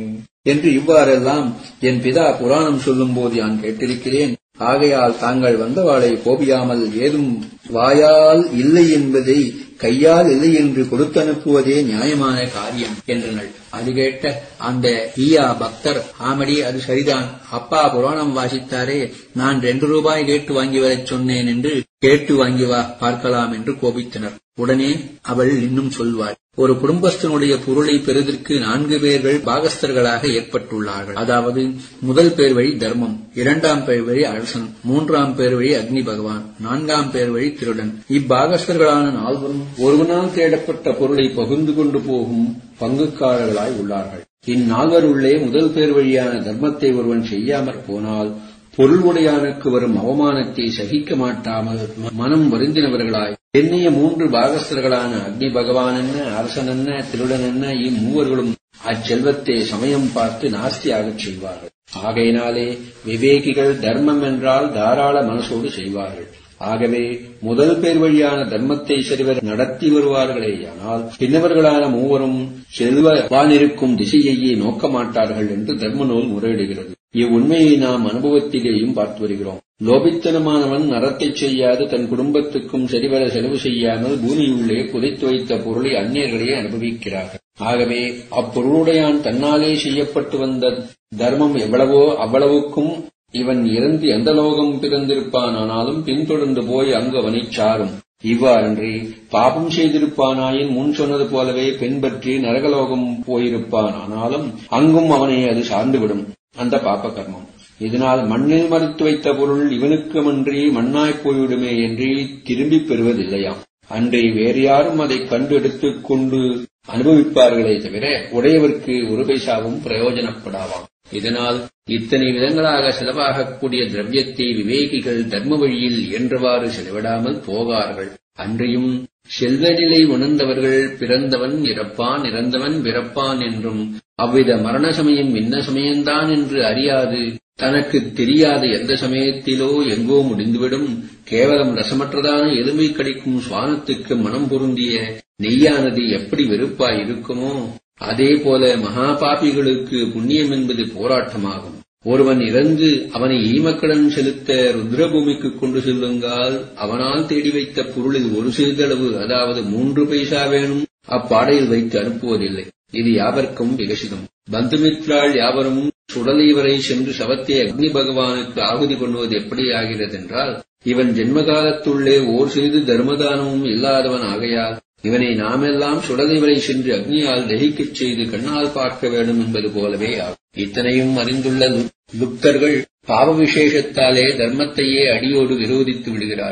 என்று இவ்வாறெல்லாம் என் பிதா புராணம் சொல்லும்போது நான் கேட்டிருக்கிறேன் ஆகையால் தாங்கள் வந்தவாளை கோபியாமல் ஏதும் வாயால் இல்லை என்பதை கையால் இல்லை என்று கொடுத்தனுப்புவதே நியாயமான காரியம் என்றனர் அது கேட்ட அந்த ஈயா பக்தர் ஆமடி அது சரிதான் அப்பா புராணம் வாசித்தாரே நான் ரெண்டு ரூபாய் கேட்டு வாங்கி வரச் சொன்னேன் என்று கேட்டு வாங்கி வா பார்க்கலாம் என்று கோபித்தனர் உடனே அவள் இன்னும் சொல்வாள் ஒரு குடும்பஸ்தனுடைய பொருளை பெறுவதற்கு நான்கு பேர்கள் பாகஸ்தர்களாக ஏற்பட்டுள்ளார்கள் அதாவது முதல் பேர் வழி தர்மம் இரண்டாம் பேர் வழி அரசன் மூன்றாம் பேர் வழி அக்னி பகவான் நான்காம் பேர் வழி திருடன் இப்பாகஸ்தர்களான நால்வரும் ஒருவனால் தேடப்பட்ட பொருளை பகிர்ந்து கொண்டு போகும் பங்குக்காரர்களாய் உள்ளார்கள் இந்நால்வருள்ளே முதல் பேர் வழியான தர்மத்தை ஒருவன் செய்யாமற் போனால் பொருள் உடையானுக்கு வரும் அவமானத்தை சகிக்க மாட்டாமல் மனம் வருந்தினவர்களாய் எண்ணிய மூன்று பாகஸ்தர்களான அக்னி பகவான் என்ன அரசன் என்ன திருடன் என்ன இம்மூவர்களும் அச்செல்வத்தை சமயம் பார்த்து நாஸ்தியாகச் செய்வார்கள் ஆகையினாலே விவேகிகள் தர்மம் என்றால் தாராள மனசோடு செய்வார்கள் ஆகவே முதல் பேர் வழியான தர்மத்தை சரிவர் நடத்தி வருவார்களேயானால் பின்னவர்களான மூவரும் செல்வவானிருக்கும் திசையையே நோக்க மாட்டார்கள் என்று தர்ம நூல் முறையிடுகிறது இவ்வுண்மையை நாம் அனுபவத்திலேயும் பார்த்து வருகிறோம் லோபித்தனமானவன் நரத்தைச் செய்யாது தன் குடும்பத்துக்கும் சரிவர செலவு செய்யாமல் பூமியுள்ளே புதைத்து வைத்த பொருளை அந்நியர்களே அனுபவிக்கிறார்கள் ஆகவே அப்பொருளுடையான் தன்னாலே செய்யப்பட்டு வந்த தர்மம் எவ்வளவோ அவ்வளவுக்கும் இவன் இறந்து எந்த லோகம் பிறந்திருப்பானானாலும் பின்தொடர்ந்து போய் அங்கு அவனைச் சாரும் இவ்வாறன்றி பாபம் செய்திருப்பானாயின் முன் சொன்னது போலவே பின்பற்றி நரகலோகம் போயிருப்பான் ஆனாலும் அங்கும் அவனை அது சார்ந்துவிடும் அந்த பாப்ப கர்மம் இதனால் மண்ணில் மறுத்து வைத்த பொருள் இவனுக்குமன்றி மண்ணாய்ப் போய்விடுமே என்று திரும்பிப் பெறுவதில்லையாம் அன்றி வேறு யாரும் அதை கண்டு எடுத்துக் கொண்டு அனுபவிப்பார்களே தவிர உடையவர்க்கு ஒரு பைசாவும் பிரயோஜனப்படாவாம் இதனால் இத்தனை விதங்களாக செலவாகக்கூடிய திரவியத்தை விவேகிகள் தர்ம வழியில் இயன்றவாறு செலவிடாமல் போகார்கள் அன்றியும் செல்வநிலை உணர்ந்தவர்கள் பிறந்தவன் இறப்பான் இறந்தவன் பிறப்பான் என்றும் அவ்வித மரண சமயம் இன்ன சமயம்தான் என்று அறியாது தனக்கு தெரியாத எந்த சமயத்திலோ எங்கோ முடிந்துவிடும் கேவலம் ரசமற்றதான எலும்பை கடிக்கும் சுவானத்துக்கு மனம் பொருந்திய நெய்யானது எப்படி வெறுப்பாய் இருக்குமோ அதே போல மகா பாபிகளுக்கு புண்ணியம் என்பது போராட்டமாகும் ஒருவன் இறந்து அவனை ஈமக்கடன் செலுத்த ருத்ரபூமிக்கு கொண்டு செல்லுங்கால் அவனால் தேடி வைத்த பொருளில் ஒரு சிறிதளவு அதாவது மூன்று பைசா வேணும் அப்பாடையில் வைத்து அனுப்புவதில்லை இது யாவர்க்கும் விகசிதம் பந்துமித்ராள் யாவரும் சுடலை வரை சென்று சவத்தை அக்னி பகவானுக்கு ஆகுதி பண்ணுவது எப்படி ஆகிறது என்றால் இவன் ஜென்மகாலத்துள்ளே ஓர் சிறிது தர்மதானமும் இல்லாதவன் ஆகையால் இவனை நாமெல்லாம் சுடலை வரை சென்று அக்னியால் தகிக்கச் செய்து கண்ணால் பார்க்க வேண்டும் என்பது போலவே ஆகும் இத்தனையும் அறிந்துள்ள லுப்தர்கள் பாவ விசேஷத்தாலே தர்மத்தையே அடியோடு விரோதித்து விடுகிறார்கள்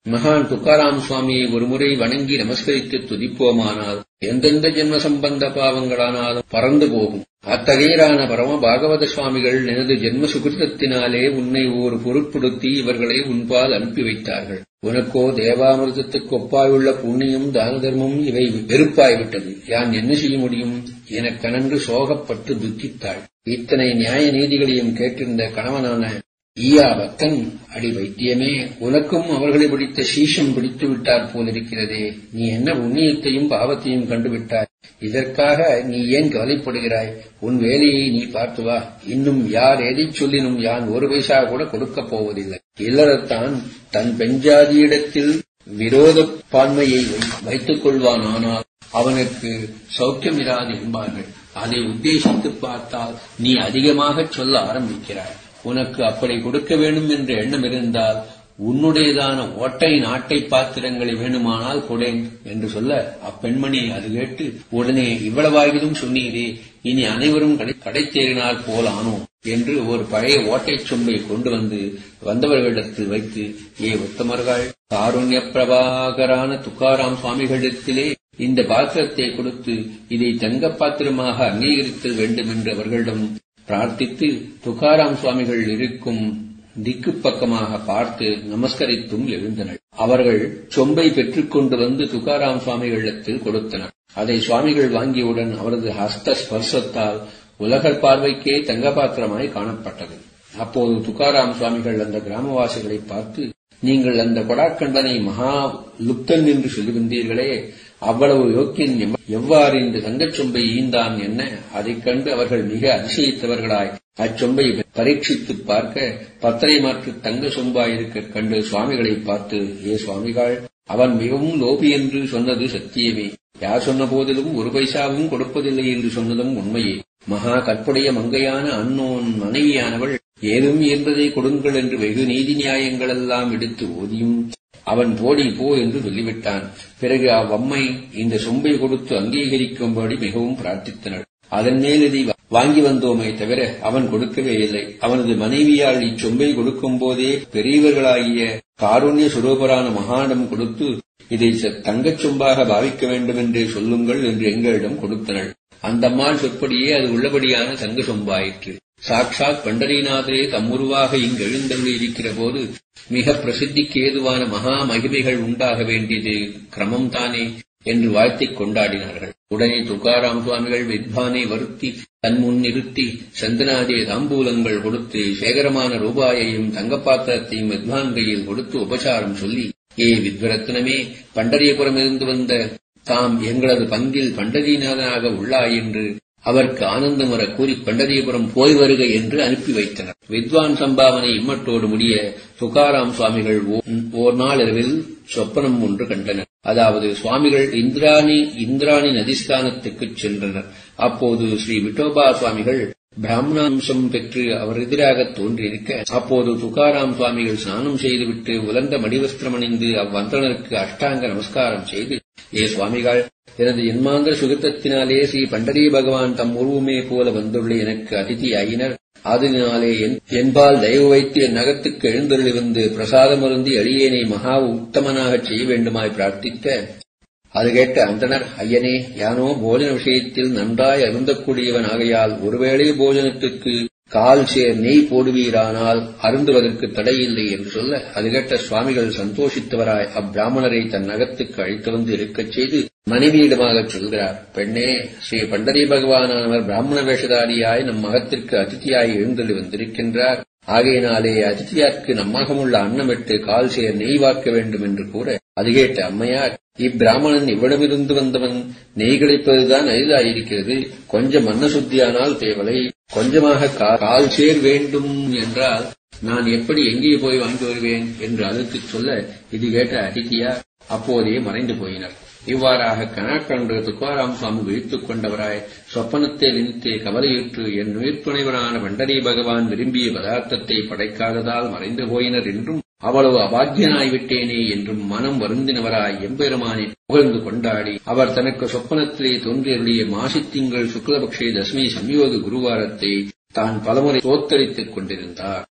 மகான் துக்காராம் சுவாமியை ஒருமுறை வணங்கி நமஸ்கரித்து துதிப்போமானால் எந்தெந்த ஜென்ம சம்பந்த பாவங்களானாலும் பறந்து போகும் அத்தகையரான பரம பாகவத சுவாமிகள் எனது ஜென்ம சுகிருதத்தினாலே உன்னை ஒரு பொருட்படுத்தி இவர்களை உன்பால் அனுப்பி வைத்தார்கள் உனக்கோ தேவாமிர்தத்துக்கு ஒப்பாயுள்ள புண்ணியம் தான தர்மம் இவை வெறுப்பாய்விட்டது யான் என்ன செய்ய முடியும் எனக் கனன்று சோகப்பட்டு துக்கித்தாள் இத்தனை நியாய நீதிகளையும் கேட்டிருந்த கணவனான ஈயா பக்தன் அடி வைத்தியமே உனக்கும் அவர்களை பிடித்த சீஷம் பிடித்து விட்டார் போலிருக்கிறதே நீ என்ன புண்ணியத்தையும் பாவத்தையும் கண்டுவிட்டாய் இதற்காக நீ ஏன் கவலைப்படுகிறாய் உன் வேலையை நீ பார்த்து வா இன்னும் யார் எதைச் சொல்லினும் யான் ஒரு பைசா கூட கொடுக்கப் போவதில்லை இல்லறத்தான் தன் பெஞ்சாதியிடத்தில் விரோத பான்மையை வைத்துக் கொள்வானானால் அவனுக்கு சௌக்கியம் இராது என்பார்கள் அதை உத்தேசித்து பார்த்தால் நீ அதிகமாக சொல்ல ஆரம்பிக்கிறாய் உனக்கு அப்படி கொடுக்க வேண்டும் என்ற எண்ணம் இருந்தால் உன்னுடையதான ஓட்டை நாட்டை பாத்திரங்களை வேணுமானால் கொடேன் என்று சொல்ல அப்பெண்மணி அது கேட்டு உடனே இவ்வளவாகிலும் சொன்னீரே இனி அனைவரும் கடைத்தேறினால் போல் ஆனோம் என்று ஒரு பழைய ஓட்டைச் சொம்பை கொண்டு வந்து வந்தவர்களிடத்தில் வைத்து ஏ உத்தமர்கள் காருண்ய பிரபாகரான துக்காராம் சுவாமிகளிடத்திலே இந்த பாத்திரத்தை கொடுத்து இதை தங்க பாத்திரமாக அங்கீகரித்தல் வேண்டும் என்று அவர்களிடம் பிரார்த்தித்து துகாராம் சுவாமிகள் இருக்கும் திக்கு பக்கமாக பார்த்து நமஸ்கரித்தும் எழுந்தனர் அவர்கள் சொம்பை பெற்றுக்கொண்டு வந்து துகாராம் சுவாமிகளிடத்தில் கொடுத்தனர் அதை சுவாமிகள் வாங்கியவுடன் அவரது ஹஸ்த ஸ்பர்சத்தால் உலகர் பார்வைக்கே தங்கபாத்திரமாய் காணப்பட்டது அப்போது துகாராம் சுவாமிகள் அந்த கிராமவாசிகளை பார்த்து நீங்கள் அந்த கொடாக்கண்டனை மகா லுப்தன் என்று சொல்லுகின்றீர்களே அவ்வளவு யோக்கியன் எவ்வாறு இந்த தங்கச்சொம்பை ஈந்தான் என்ன அதைக் கண்டு அவர்கள் மிக அதிசயித்தவர்களாய் அச்சொம்பை பரீட்சித்து பார்க்க பத்தரை மாற்று தங்க சொம்பாயிருக்க கண்டு சுவாமிகளை பார்த்து ஏ சுவாமிகள் அவன் மிகவும் லோபி என்று சொன்னது சத்தியமே யார் சொன்ன போதிலும் ஒரு பைசாவும் கொடுப்பதில்லை என்று சொன்னதும் உண்மையே மகா கற்புடைய மங்கையான அன்னோன் மனைவியானவள் ஏதும் இயன்றதை கொடுங்கள் என்று வெகு நீதி நியாயங்களெல்லாம் எடுத்து ஓதியும் அவன் போடி போ என்று சொல்லிவிட்டான் பிறகு அவ்வம்மை இந்த சொம்பை கொடுத்து அங்கீகரிக்கும்படி மிகவும் பிரார்த்தித்தனர் அதன் மேல் இதை வாங்கி வந்தோமே தவிர அவன் கொடுக்கவே இல்லை அவனது மனைவியால் இச்சொம்பை கொடுக்கும் போதே பெரியவர்களாகிய காருண்ய சுரூபரான மகானிடம் கொடுத்து இதை தங்கச் சொம்பாக பாவிக்க வேண்டும் என்று சொல்லுங்கள் என்று எங்களிடம் கொடுத்தனர் அந்தம்மாள் சொற்படியே அது உள்ளபடியான தங்க சொம்பாயிற்று சாட்சாத் பண்டரிநாதரே தம்முருவாக இங்கு எழுந்தருளி இருக்கிற போது மிக பிரசித்திக்கு ஏதுவான மகா மகிமைகள் உண்டாக வேண்டியது கிரமம் தானே என்று வாழ்த்திக் கொண்டாடினார்கள் உடனே துகாராம் சுவாமிகள் வித்வானை வருத்தி தன் முன் நிறுத்தி சந்தனாதிய தாம்பூலங்கள் கொடுத்து சேகரமான ரூபாயையும் தங்கப்பாத்திரத்தையும் வித்வான் கையில் கொடுத்து உபசாரம் சொல்லி ஏ வித்வரத்னமே பண்டரியபுரம் இருந்து வந்த தாம் எங்களது பங்கில் பண்டரிநாதனாக உள்ளாய் என்று அவருக்கு ஆனந்தம் வர கூறி பண்டரிபுரம் போய் வருக என்று அனுப்பி வைத்தனர் வித்வான் சம்பாவனை இம்மட்டோடு முடிய துகாராம் சுவாமிகள் ஓர் நாள் இரவில் சொப்பனம் ஒன்று கண்டனர் அதாவது சுவாமிகள் இந்திராணி இந்திராணி நதிஸ்தானத்துக்குச் சென்றனர் அப்போது ஸ்ரீ விட்டோபா சுவாமிகள் பிராமணாம்சம் பெற்று அவர் எதிராக தோன்றியிருக்க அப்போது துகாராம் சுவாமிகள் ஸ்நானம் செய்துவிட்டு உலர்ந்த மடிவஸ்திரம் அணிந்து அவ்வந்தனருக்கு அஷ்டாங்க நமஸ்காரம் செய்து ஏ சுவாமிகள் எனது என்மாந்திர சுகித்தத்தினாலே ஸ்ரீ பண்டரி பகவான் தம் உருவமே போல வந்துள்ள எனக்கு அதிதியாயினர் அதனாலே என்பால் தயவு வைத்து என் நகத்துக்கு எழுந்தருளி வந்து பிரசாதமருந்தி அடியேனை மகா உத்தமனாகச் செய்ய வேண்டுமாய் பிரார்த்திக்க அது கேட்ட அந்தனர் ஐயனே யானோ போஜன விஷயத்தில் நன்றாய் அருந்தக்கூடியவன் ஆகையால் ஒருவேளை போஜனத்துக்கு கால் சேர் நெய் போடுவீரானால் அருந்துவதற்கு தடையில்லை என்று சொல்ல அது கேட்ட சுவாமிகள் சந்தோஷித்தவராய் அப்பிராமணரை தன் நகத்துக்கு அழைத்து வந்து இருக்கச் செய்து மனைவியிடமாகச் சொல்கிறார் பெண்ணே ஸ்ரீ பண்டரி பகவானானவர் பிராமண வேஷதாரியாய் நம் மகத்திற்கு அதிதியாய் எழுந்தள்ளி வந்திருக்கின்றார் ஆகையினாலே அதிதியாருக்கு நம்மகமுள்ள அன்னமிட்டு கால் சேர் நெய் வார்க்க வேண்டும் என்று கூற அது கேட்ட அம்மையார் இப்பிராமணன் இவ்விடமிருந்து வந்தவன் நெய் கிடைப்பதுதான் அரிதாயிருக்கிறது கொஞ்சம் மன்ன சுத்தியானால் தேவலை கொஞ்சமாக கால் சேர் வேண்டும் என்றால் நான் எப்படி எங்கே போய் வாங்கி வருவேன் என்று அதற்குச் சொல்ல இது கேட்ட அதிதியா அப்போதே மறைந்து போயினர் இவ்வாறாக கணக்கன்று துக்காராம் சுவாமி விழித்துக் கொண்டவராய் சொப்பனத்தை நினைத்து கவலையுற்று என் உயிர்த்துணைவரான பண்டரி பகவான் விரும்பிய பதார்த்தத்தை படைக்காததால் மறைந்து போயினர் என்றும் அவ்வளவு அபாத்தியனாய்விட்டேனே என்றும் மனம் வருந்தினவராய் எம்பெருமானை புகழ்ந்து கொண்டாடி அவர் தனக்கு சொப்பனத்திலே தோன்றியருடைய மாசித்திங்கள் சுக்லபக்ஷே தசமி சம்யோக குருவாரத்தை தான் பலமுறை தோத்தரித்துக் கொண்டிருந்தார்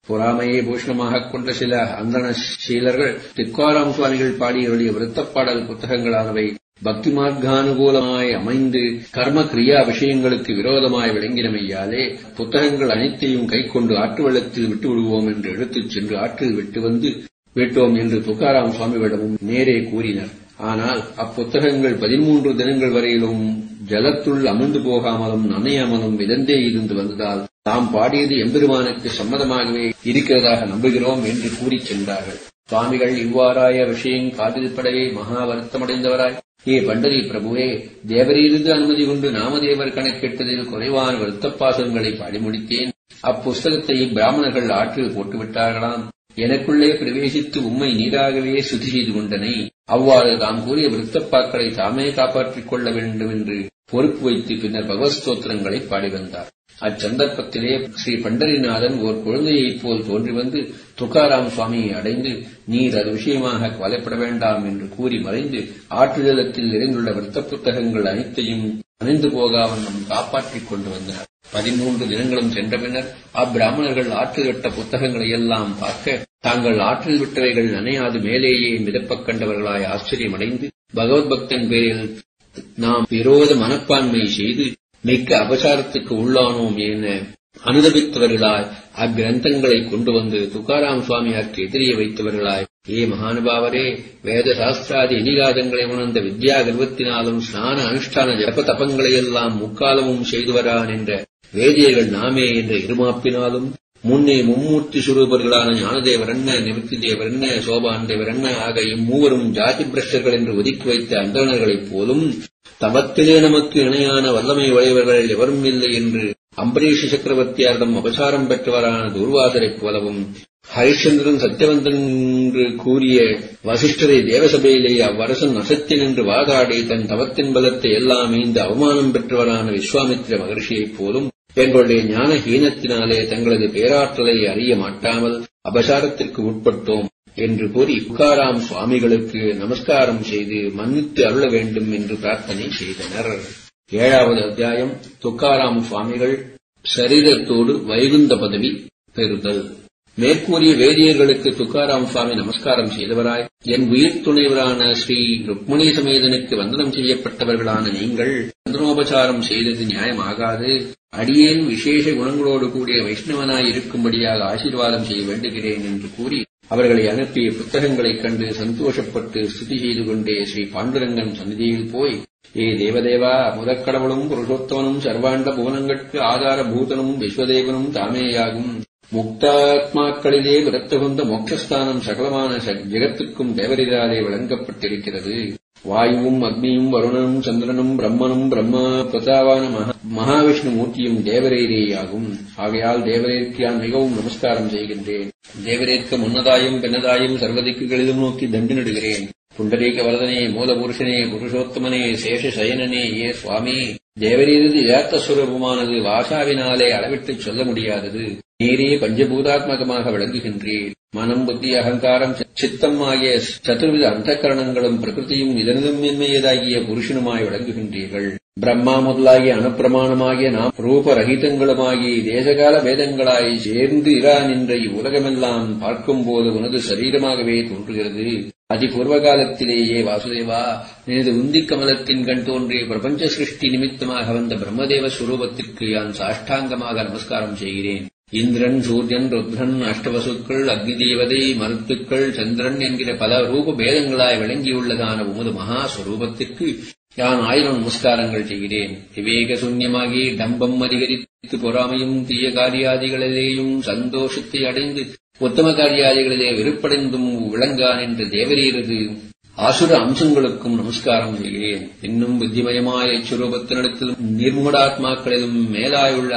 பொறாமையை பூஷணமாகக் கொண்ட சில அந்தன சீலர்கள் திக்காராம் சுவாமிகள் பாடியருடைய விருத்தப்பாடல் புத்தகங்களானவை பக்தி மார்க்கானுகூலமாய் அமைந்து கர்ம கிரியா விஷயங்களுக்கு விரோதமாய் விளங்கினமையாலே புத்தகங்கள் அனைத்தையும் கைக்கொண்டு ஆற்று வெள்ளத்தில் விட்டு விடுவோம் என்று எடுத்துச் சென்று ஆற்றில் விட்டு வந்து விட்டோம் என்று துக்காராம் சுவாமிகளிடமும் நேரே கூறினர் ஆனால் அப்புத்தகங்கள் பதிமூன்று தினங்கள் வரையிலும் ஜலத்துள் அமிழ்ந்து போகாமலும் நனையாமலும் மிதந்தே இருந்து வந்ததால் தாம் பாடியது எம்பெருமானுக்கு சம்மதமாகவே இருக்கிறதாக நம்புகிறோம் என்று கூறிச் சென்றார்கள் சுவாமிகள் இவ்வாறாய விஷயம் காதில் படையே மகா வருத்தமடைந்தவராய் ஏ பண்டரி பிரபுவே தேவரிலிருந்து அனுமதி கொண்டு நாமதேவர் கணக்கிட்டதில் குறைவான வருத்தப்பாசங்களை பாடி முடித்தேன் அப்புஸ்தகத்தை பிராமணர்கள் ஆற்றில் போட்டுவிட்டார்களாம் எனக்குள்ளே பிரவேசித்து உம்மை நீராகவே சுத்தி செய்து கொண்டனை அவ்வாறு தாம் கூறிய விருத்தப்பாக்களை தாமே காப்பாற்றிக் கொள்ள வேண்டும் என்று பொறுப்பு வைத்து பின்னர் பகவத் ஸ்தோத்திரங்களை பாடி வந்தார் அச்சந்தர்ப்பத்திலே ஸ்ரீ பண்டரிநாதன் ஓர் குழந்தையைப் போல் தோன்றி வந்து துக்காராம் சுவாமியை அடைந்து நீர் அது விஷயமாக கவலைப்பட வேண்டாம் என்று கூறி மறைந்து ஆற்றுதலத்தில் நிறைந்துள்ள விருத்த புத்தகங்கள் அனைத்தையும் அணிந்து போகாவண்ணம் காப்பாற்றிக் கொண்டு வந்தனர் பதிமூன்று தினங்களும் சென்ற பின்னர் அப்பிராமணர்கள் ஆற்றில் விட்ட புத்தகங்களை எல்லாம் பார்க்க தாங்கள் ஆற்றில் விட்டவைகள் நனையாது மேலேயே மிதப்பக் கண்டவர்களாய் ஆச்சரியமடைந்து பகவத் பக்தன் பேரில் நாம் விரோத மனப்பான்மை செய்து மிக்க அபசாரத்துக்கு உள்ளானோம் என அனுதபித்தவர்களாய் அக்கிரந்தங்களை கொண்டு வந்து துக்காராம் சுவாமியாருக்கு எதிரிய வைத்தவர்களாய் ஏ மகானுபாவரே வேத சாஸ்திராதி இனிகாதங்களை உணர்ந்த வித்யா கர்வத்தினாலும் ஸ்நான அனுஷ்டான ஜப தபங்களையெல்லாம் முக்காலமும் செய்து வரான் என்ற வேதியர்கள் நாமே என்ற இருமாப்பினாலும் முன்னே மும்மூர்த்தி சுரூபர்களான ஞானதேவர் என்ன நிவர்த்தி தேவர் என்ன சோபான் தேவர் என்ன ஆக இம்மூவரும் ஜாதி பிரஷ்டர்கள் என்று ஒதுக்கி வைத்த அந்தணர்களைப் போலும் தவத்திலே நமக்கு இணையான வல்லமை உடையவர்கள் எவரும் இல்லை என்று அம்பரீஷ சக்கரவர்த்தியாரிடம் அபசாரம் பெற்றவரான துர்வாசரைப் போலவும் ஹரிச்சந்திரன் சத்தியவந்தன் என்று கூறிய வசிஷ்டரை தேவசபையிலே அவ்வரசன் அசத்தியன் என்று வாதாடி தன் தவத்தின் பலத்தை எல்லாம் மீந்து அவமானம் பெற்றவரான விஸ்வாமித்திர மகர்ஷியைப் போலும் எங்களுடைய ஞான ஹீனத்தினாலே தங்களது பேராற்றலை அறிய மாட்டாமல் அபசாரத்திற்கு உட்பட்டோம் என்று கூறி துக்காராம் சுவாமிகளுக்கு நமஸ்காரம் செய்து மன்னித்து அருள வேண்டும் என்று பிரார்த்தனை செய்தனர் ஏழாவது அத்தியாயம் துக்காராம் சுவாமிகள் சரீரத்தோடு வைகுந்த பதவி பெறுதல் மேற்கூறிய வேதியர்களுக்கு துக்காராம் சுவாமி நமஸ்காரம் செய்தவராய் என் உயிர் துணைவரான ஸ்ரீ ருக்மணி சமேதனுக்கு வந்தனம் செய்யப்பட்டவர்களான நீங்கள் வந்தனோபசாரம் செய்தது நியாயமாகாது அடியேன் விசேஷ குணங்களோடு கூடிய வைஷ்ணவனாய் இருக்கும்படியாக ஆசீர்வாதம் செய்ய வேண்டுகிறேன் என்று கூறி அவர்களை அனுப்பிய புத்தகங்களைக் கண்டு சந்தோஷப்பட்டு ஸ்துதி செய்து கொண்டே ஸ்ரீ பாண்டுரங்கன் சந்நிதியில் போய் ஏ தேவதேவா முதற்கடவுளும் புருஷோத்தமனும் சர்வாண்ட புவனங்கட்கு ஆதார பூதனும் விஸ்வதேவனும் தாமேயாகும் முக்தாத்மாக்களிலே விரத்தகுந்த மோட்சஸ்தானம் சகலமான ஜெகத்துக்கும் தேவரிதாலே வழங்கப்பட்டிருக்கிறது வாயுவும் அக்னியும் வருணனும் சந்திரனும் பிரம்மனும் பிரம்மா பிரதாவான மகாவிஷ்ணு மூர்த்தியும் தேவரேரேயாகும் ஆகையால் தேவரேற்கு நான் மிகவும் நமஸ்காரம் செய்கின்றேன் தேவரேற்க முன்னதாயும் பின்னதாயும் சர்வதிக்குகளிலும் நோக்கி தண்டினிடுகிறேன் புண்டரீக வரதனே மூலபுருஷனே புருஷோத்தமனே சேஷ சயனனே ஏ சுவாமி தேவரீரது யதார்த்த சுரூபமானது வாசாவினாலே அளவிட்டுச் சொல்ல முடியாதது நீரே பஞ்சபூதாத்மகமாக விளங்குகின்றீர் மனம் புத்தி அகங்காரம் சித்தம் ஆகிய சதுர்வித அந்தகரணங்களும் பிரகிருதியும் இதனதுமின்மையதாகிய புருஷனுமாய் விளங்குகின்றீர்கள் பிரம்மா முதலாகிய அனுப்பிரமாணமாகிய நாம் ரூபரகிதங்களுமாகி தேசகால வேதங்களாய் சேர்ந்து இரா நின்ற இவ்வுலகமெல்லாம் பார்க்கும்போது உனது சரீரமாகவே தோன்றுகிறது அதிபூர்வ காலத்திலேயே வாசுதேவா எனது உந்தி கமலத்தின் கண் தோன்றிய பிரபஞ்ச சிருஷ்டி நிமித்தமாக வந்த பிரம்மதேவ சுரூபத்திற்கு யான் சாஷ்டாங்கமாக நமஸ்காரம் செய்கிறேன் இந்திரன் சூரியன் ருத்ரன் அஷ்டவசுக்கள் அக்னி தேவதை மருத்துக்கள் சந்திரன் என்கிற பல ரூப பேதங்களாய் விளங்கியுள்ளதான உமது மகா ஸ்வரூபத்திற்கு யான் ஆயிரம் நமஸ்காரங்கள் செய்கிறேன் விவேக சூன்யமாகி டம்பம் அதிகரித்து பொறாமையும் தீய காரியாதிகளிலேயும் சந்தோஷத்தை அடைந்து உத்தம காரியாதிகளிலே வெறுப்படைந்தும் விளங்கான் என்ற தேவரீரது ஆசுர அம்சங்களுக்கும் நமஸ்காரம் செய்கிறேன் இன்னும் புத்திமயமாய சுரூபத்தினிடத்திலும் நிர்முடாத்மாக்களிலும் மேலாயுள்ள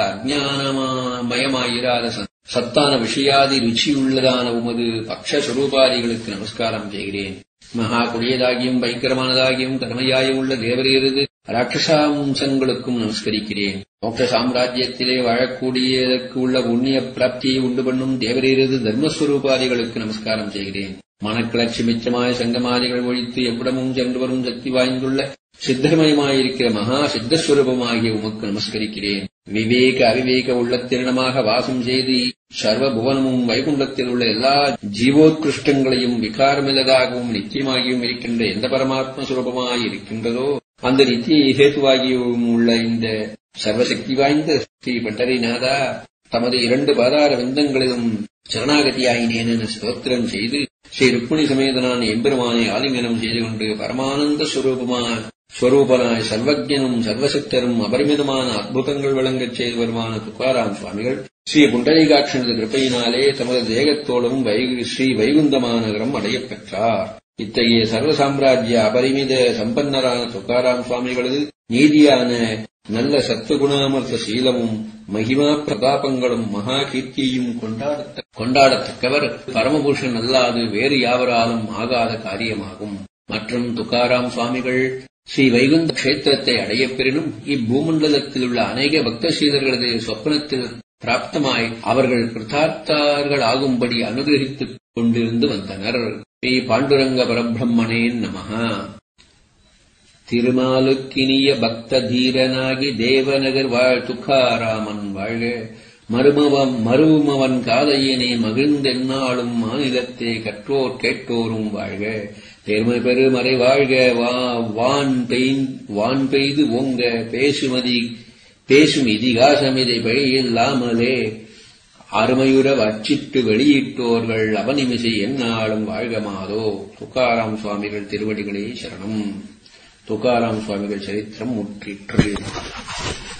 அஜானமயமாயிராத சத்தான விஷயாதி ருச்சியுள்ளதான உமது பக்ஷ சுரூபாதிகளுக்கு நமஸ்காரம் செய்கிறேன் மகா கொடியதாகியும் பயங்கரமானதாகியும் கருமையாயும் உள்ள தேவரீரது ராட்சசாம்சங்களுக்கும் நமஸ்கரிக்கிறேன் மோட்ச சாம்ராஜ்யத்திலே வாழக்கூடியதற்கு உள்ள புண்ணிய பிராப்தியை உண்டு பண்ணும் தேவரீரது தர்மஸ்வரூபாதிகளுக்கு நமஸ்காரம் செய்கிறேன் மனக்கிளர்ச்சி மிச்சமாய சங்கமாதிகள் ஒழித்து எவ்விடமும் சென்று வரும் சக்தி வாய்ந்துள்ள சித்தமயமாயிருக்கிற மகா சித்தஸ்வரூபமாகிய உமக்கு நமஸ்கரிக்கிறேன் விவேக அவிவேக உள்ளத்திரணமாக வாசம் செய்து சர்வபுவனமும் வைகுண்டத்தில் உள்ள எல்லா ஜீவோத்கிருஷ்டங்களையும் விகாரமில்லதாகவும் நித்தியமாகியும் இருக்கின்ற எந்த பரமாத்ம சுரூபமாய் இருக்கின்றதோ அந்த நித்திய ஹேத்துவாகியும் உள்ள இந்த சர்வசக்தி வாய்ந்த ஸ்ரீ பண்டரிநாதா தமது இரண்டு பாதார விந்தங்களிலும் சரணாகதியாயினேன் என ஸ்தோத்திரம் செய்து ஸ்ரீ ருக்மிணி சமேதனான் எம்பெருமானை ஆலிங்கனம் செய்து கொண்டு பரமானந்த ஸ்வரூபமான ஸ்வரூபனாய் சர்வஜனும் சர்வசக்தரும் அபரிமிதமான அற்புதங்கள் வழங்கச் செய்து வருமான துக்காராம் சுவாமிகள் ஸ்ரீ புண்டரீகாட்சனது கிருப்பையினாலே தமது தேகத்தோடும் ஸ்ரீ வைகுந்தமான நகரம் அடையப் பெற்றார் இத்தகைய சர்வ சாம்ராஜ்ய அபரிமித சம்பன்னரான துக்காராம் சுவாமிகளது நீதியான நல்ல சத்துவகுணாமர்த்த சீலமும் மகிமா பிரதாபங்களும் மகா கீர்த்தியையும் கொண்டாடத்த கொண்டாடத்தக்கவர் பரமபுருஷன் அல்லாது வேறு யாவராலும் ஆகாத காரியமாகும் மற்றும் துக்காராம் சுவாமிகள் ஸ்ரீ வைகுந்த கஷேத்திரத்தை அடையப் பெறினும் இப்பூமண்டலத்தில் உள்ள அநேக பக்த சீதர்களது சொப்பனத்தில் பிராப்தமாய் அவர்கள் கிருத்தார்த்தார்கள் ஆகும்படி அனுகிரகித்துக் கொண்டிருந்து வந்தனர் ஸ்ரீ பாண்டுரங்க பரபிரம்மணேன் நமஹா திருமாலுக்கினிய பக்த தீரனாகி தேவநகர் வாழ் துக்காராமன் வாழ்க மருமவம் மருமவன் காதையினை மகிழ்ந்தென்னாளும் மாநிலத்தை கற்றோர் கேட்டோரும் வாழ்க பெருமை பெருமறை வாழ்க வா வான் பெய் வான் பெய்து ஓங்க பேசுமதி பேசும் இதிகாசமிதை பழியில்லாமலே அருமையுற அச்சிட்டு வெளியிட்டோர்கள் அவனிமிசை எந்நாளும் வாழ்கமாதோ துக்காராம் சுவாமிகள் திருவடிகளே சரணம் துக்காராம் சுவாமிகள் சரித்திரம் முற்றிற்று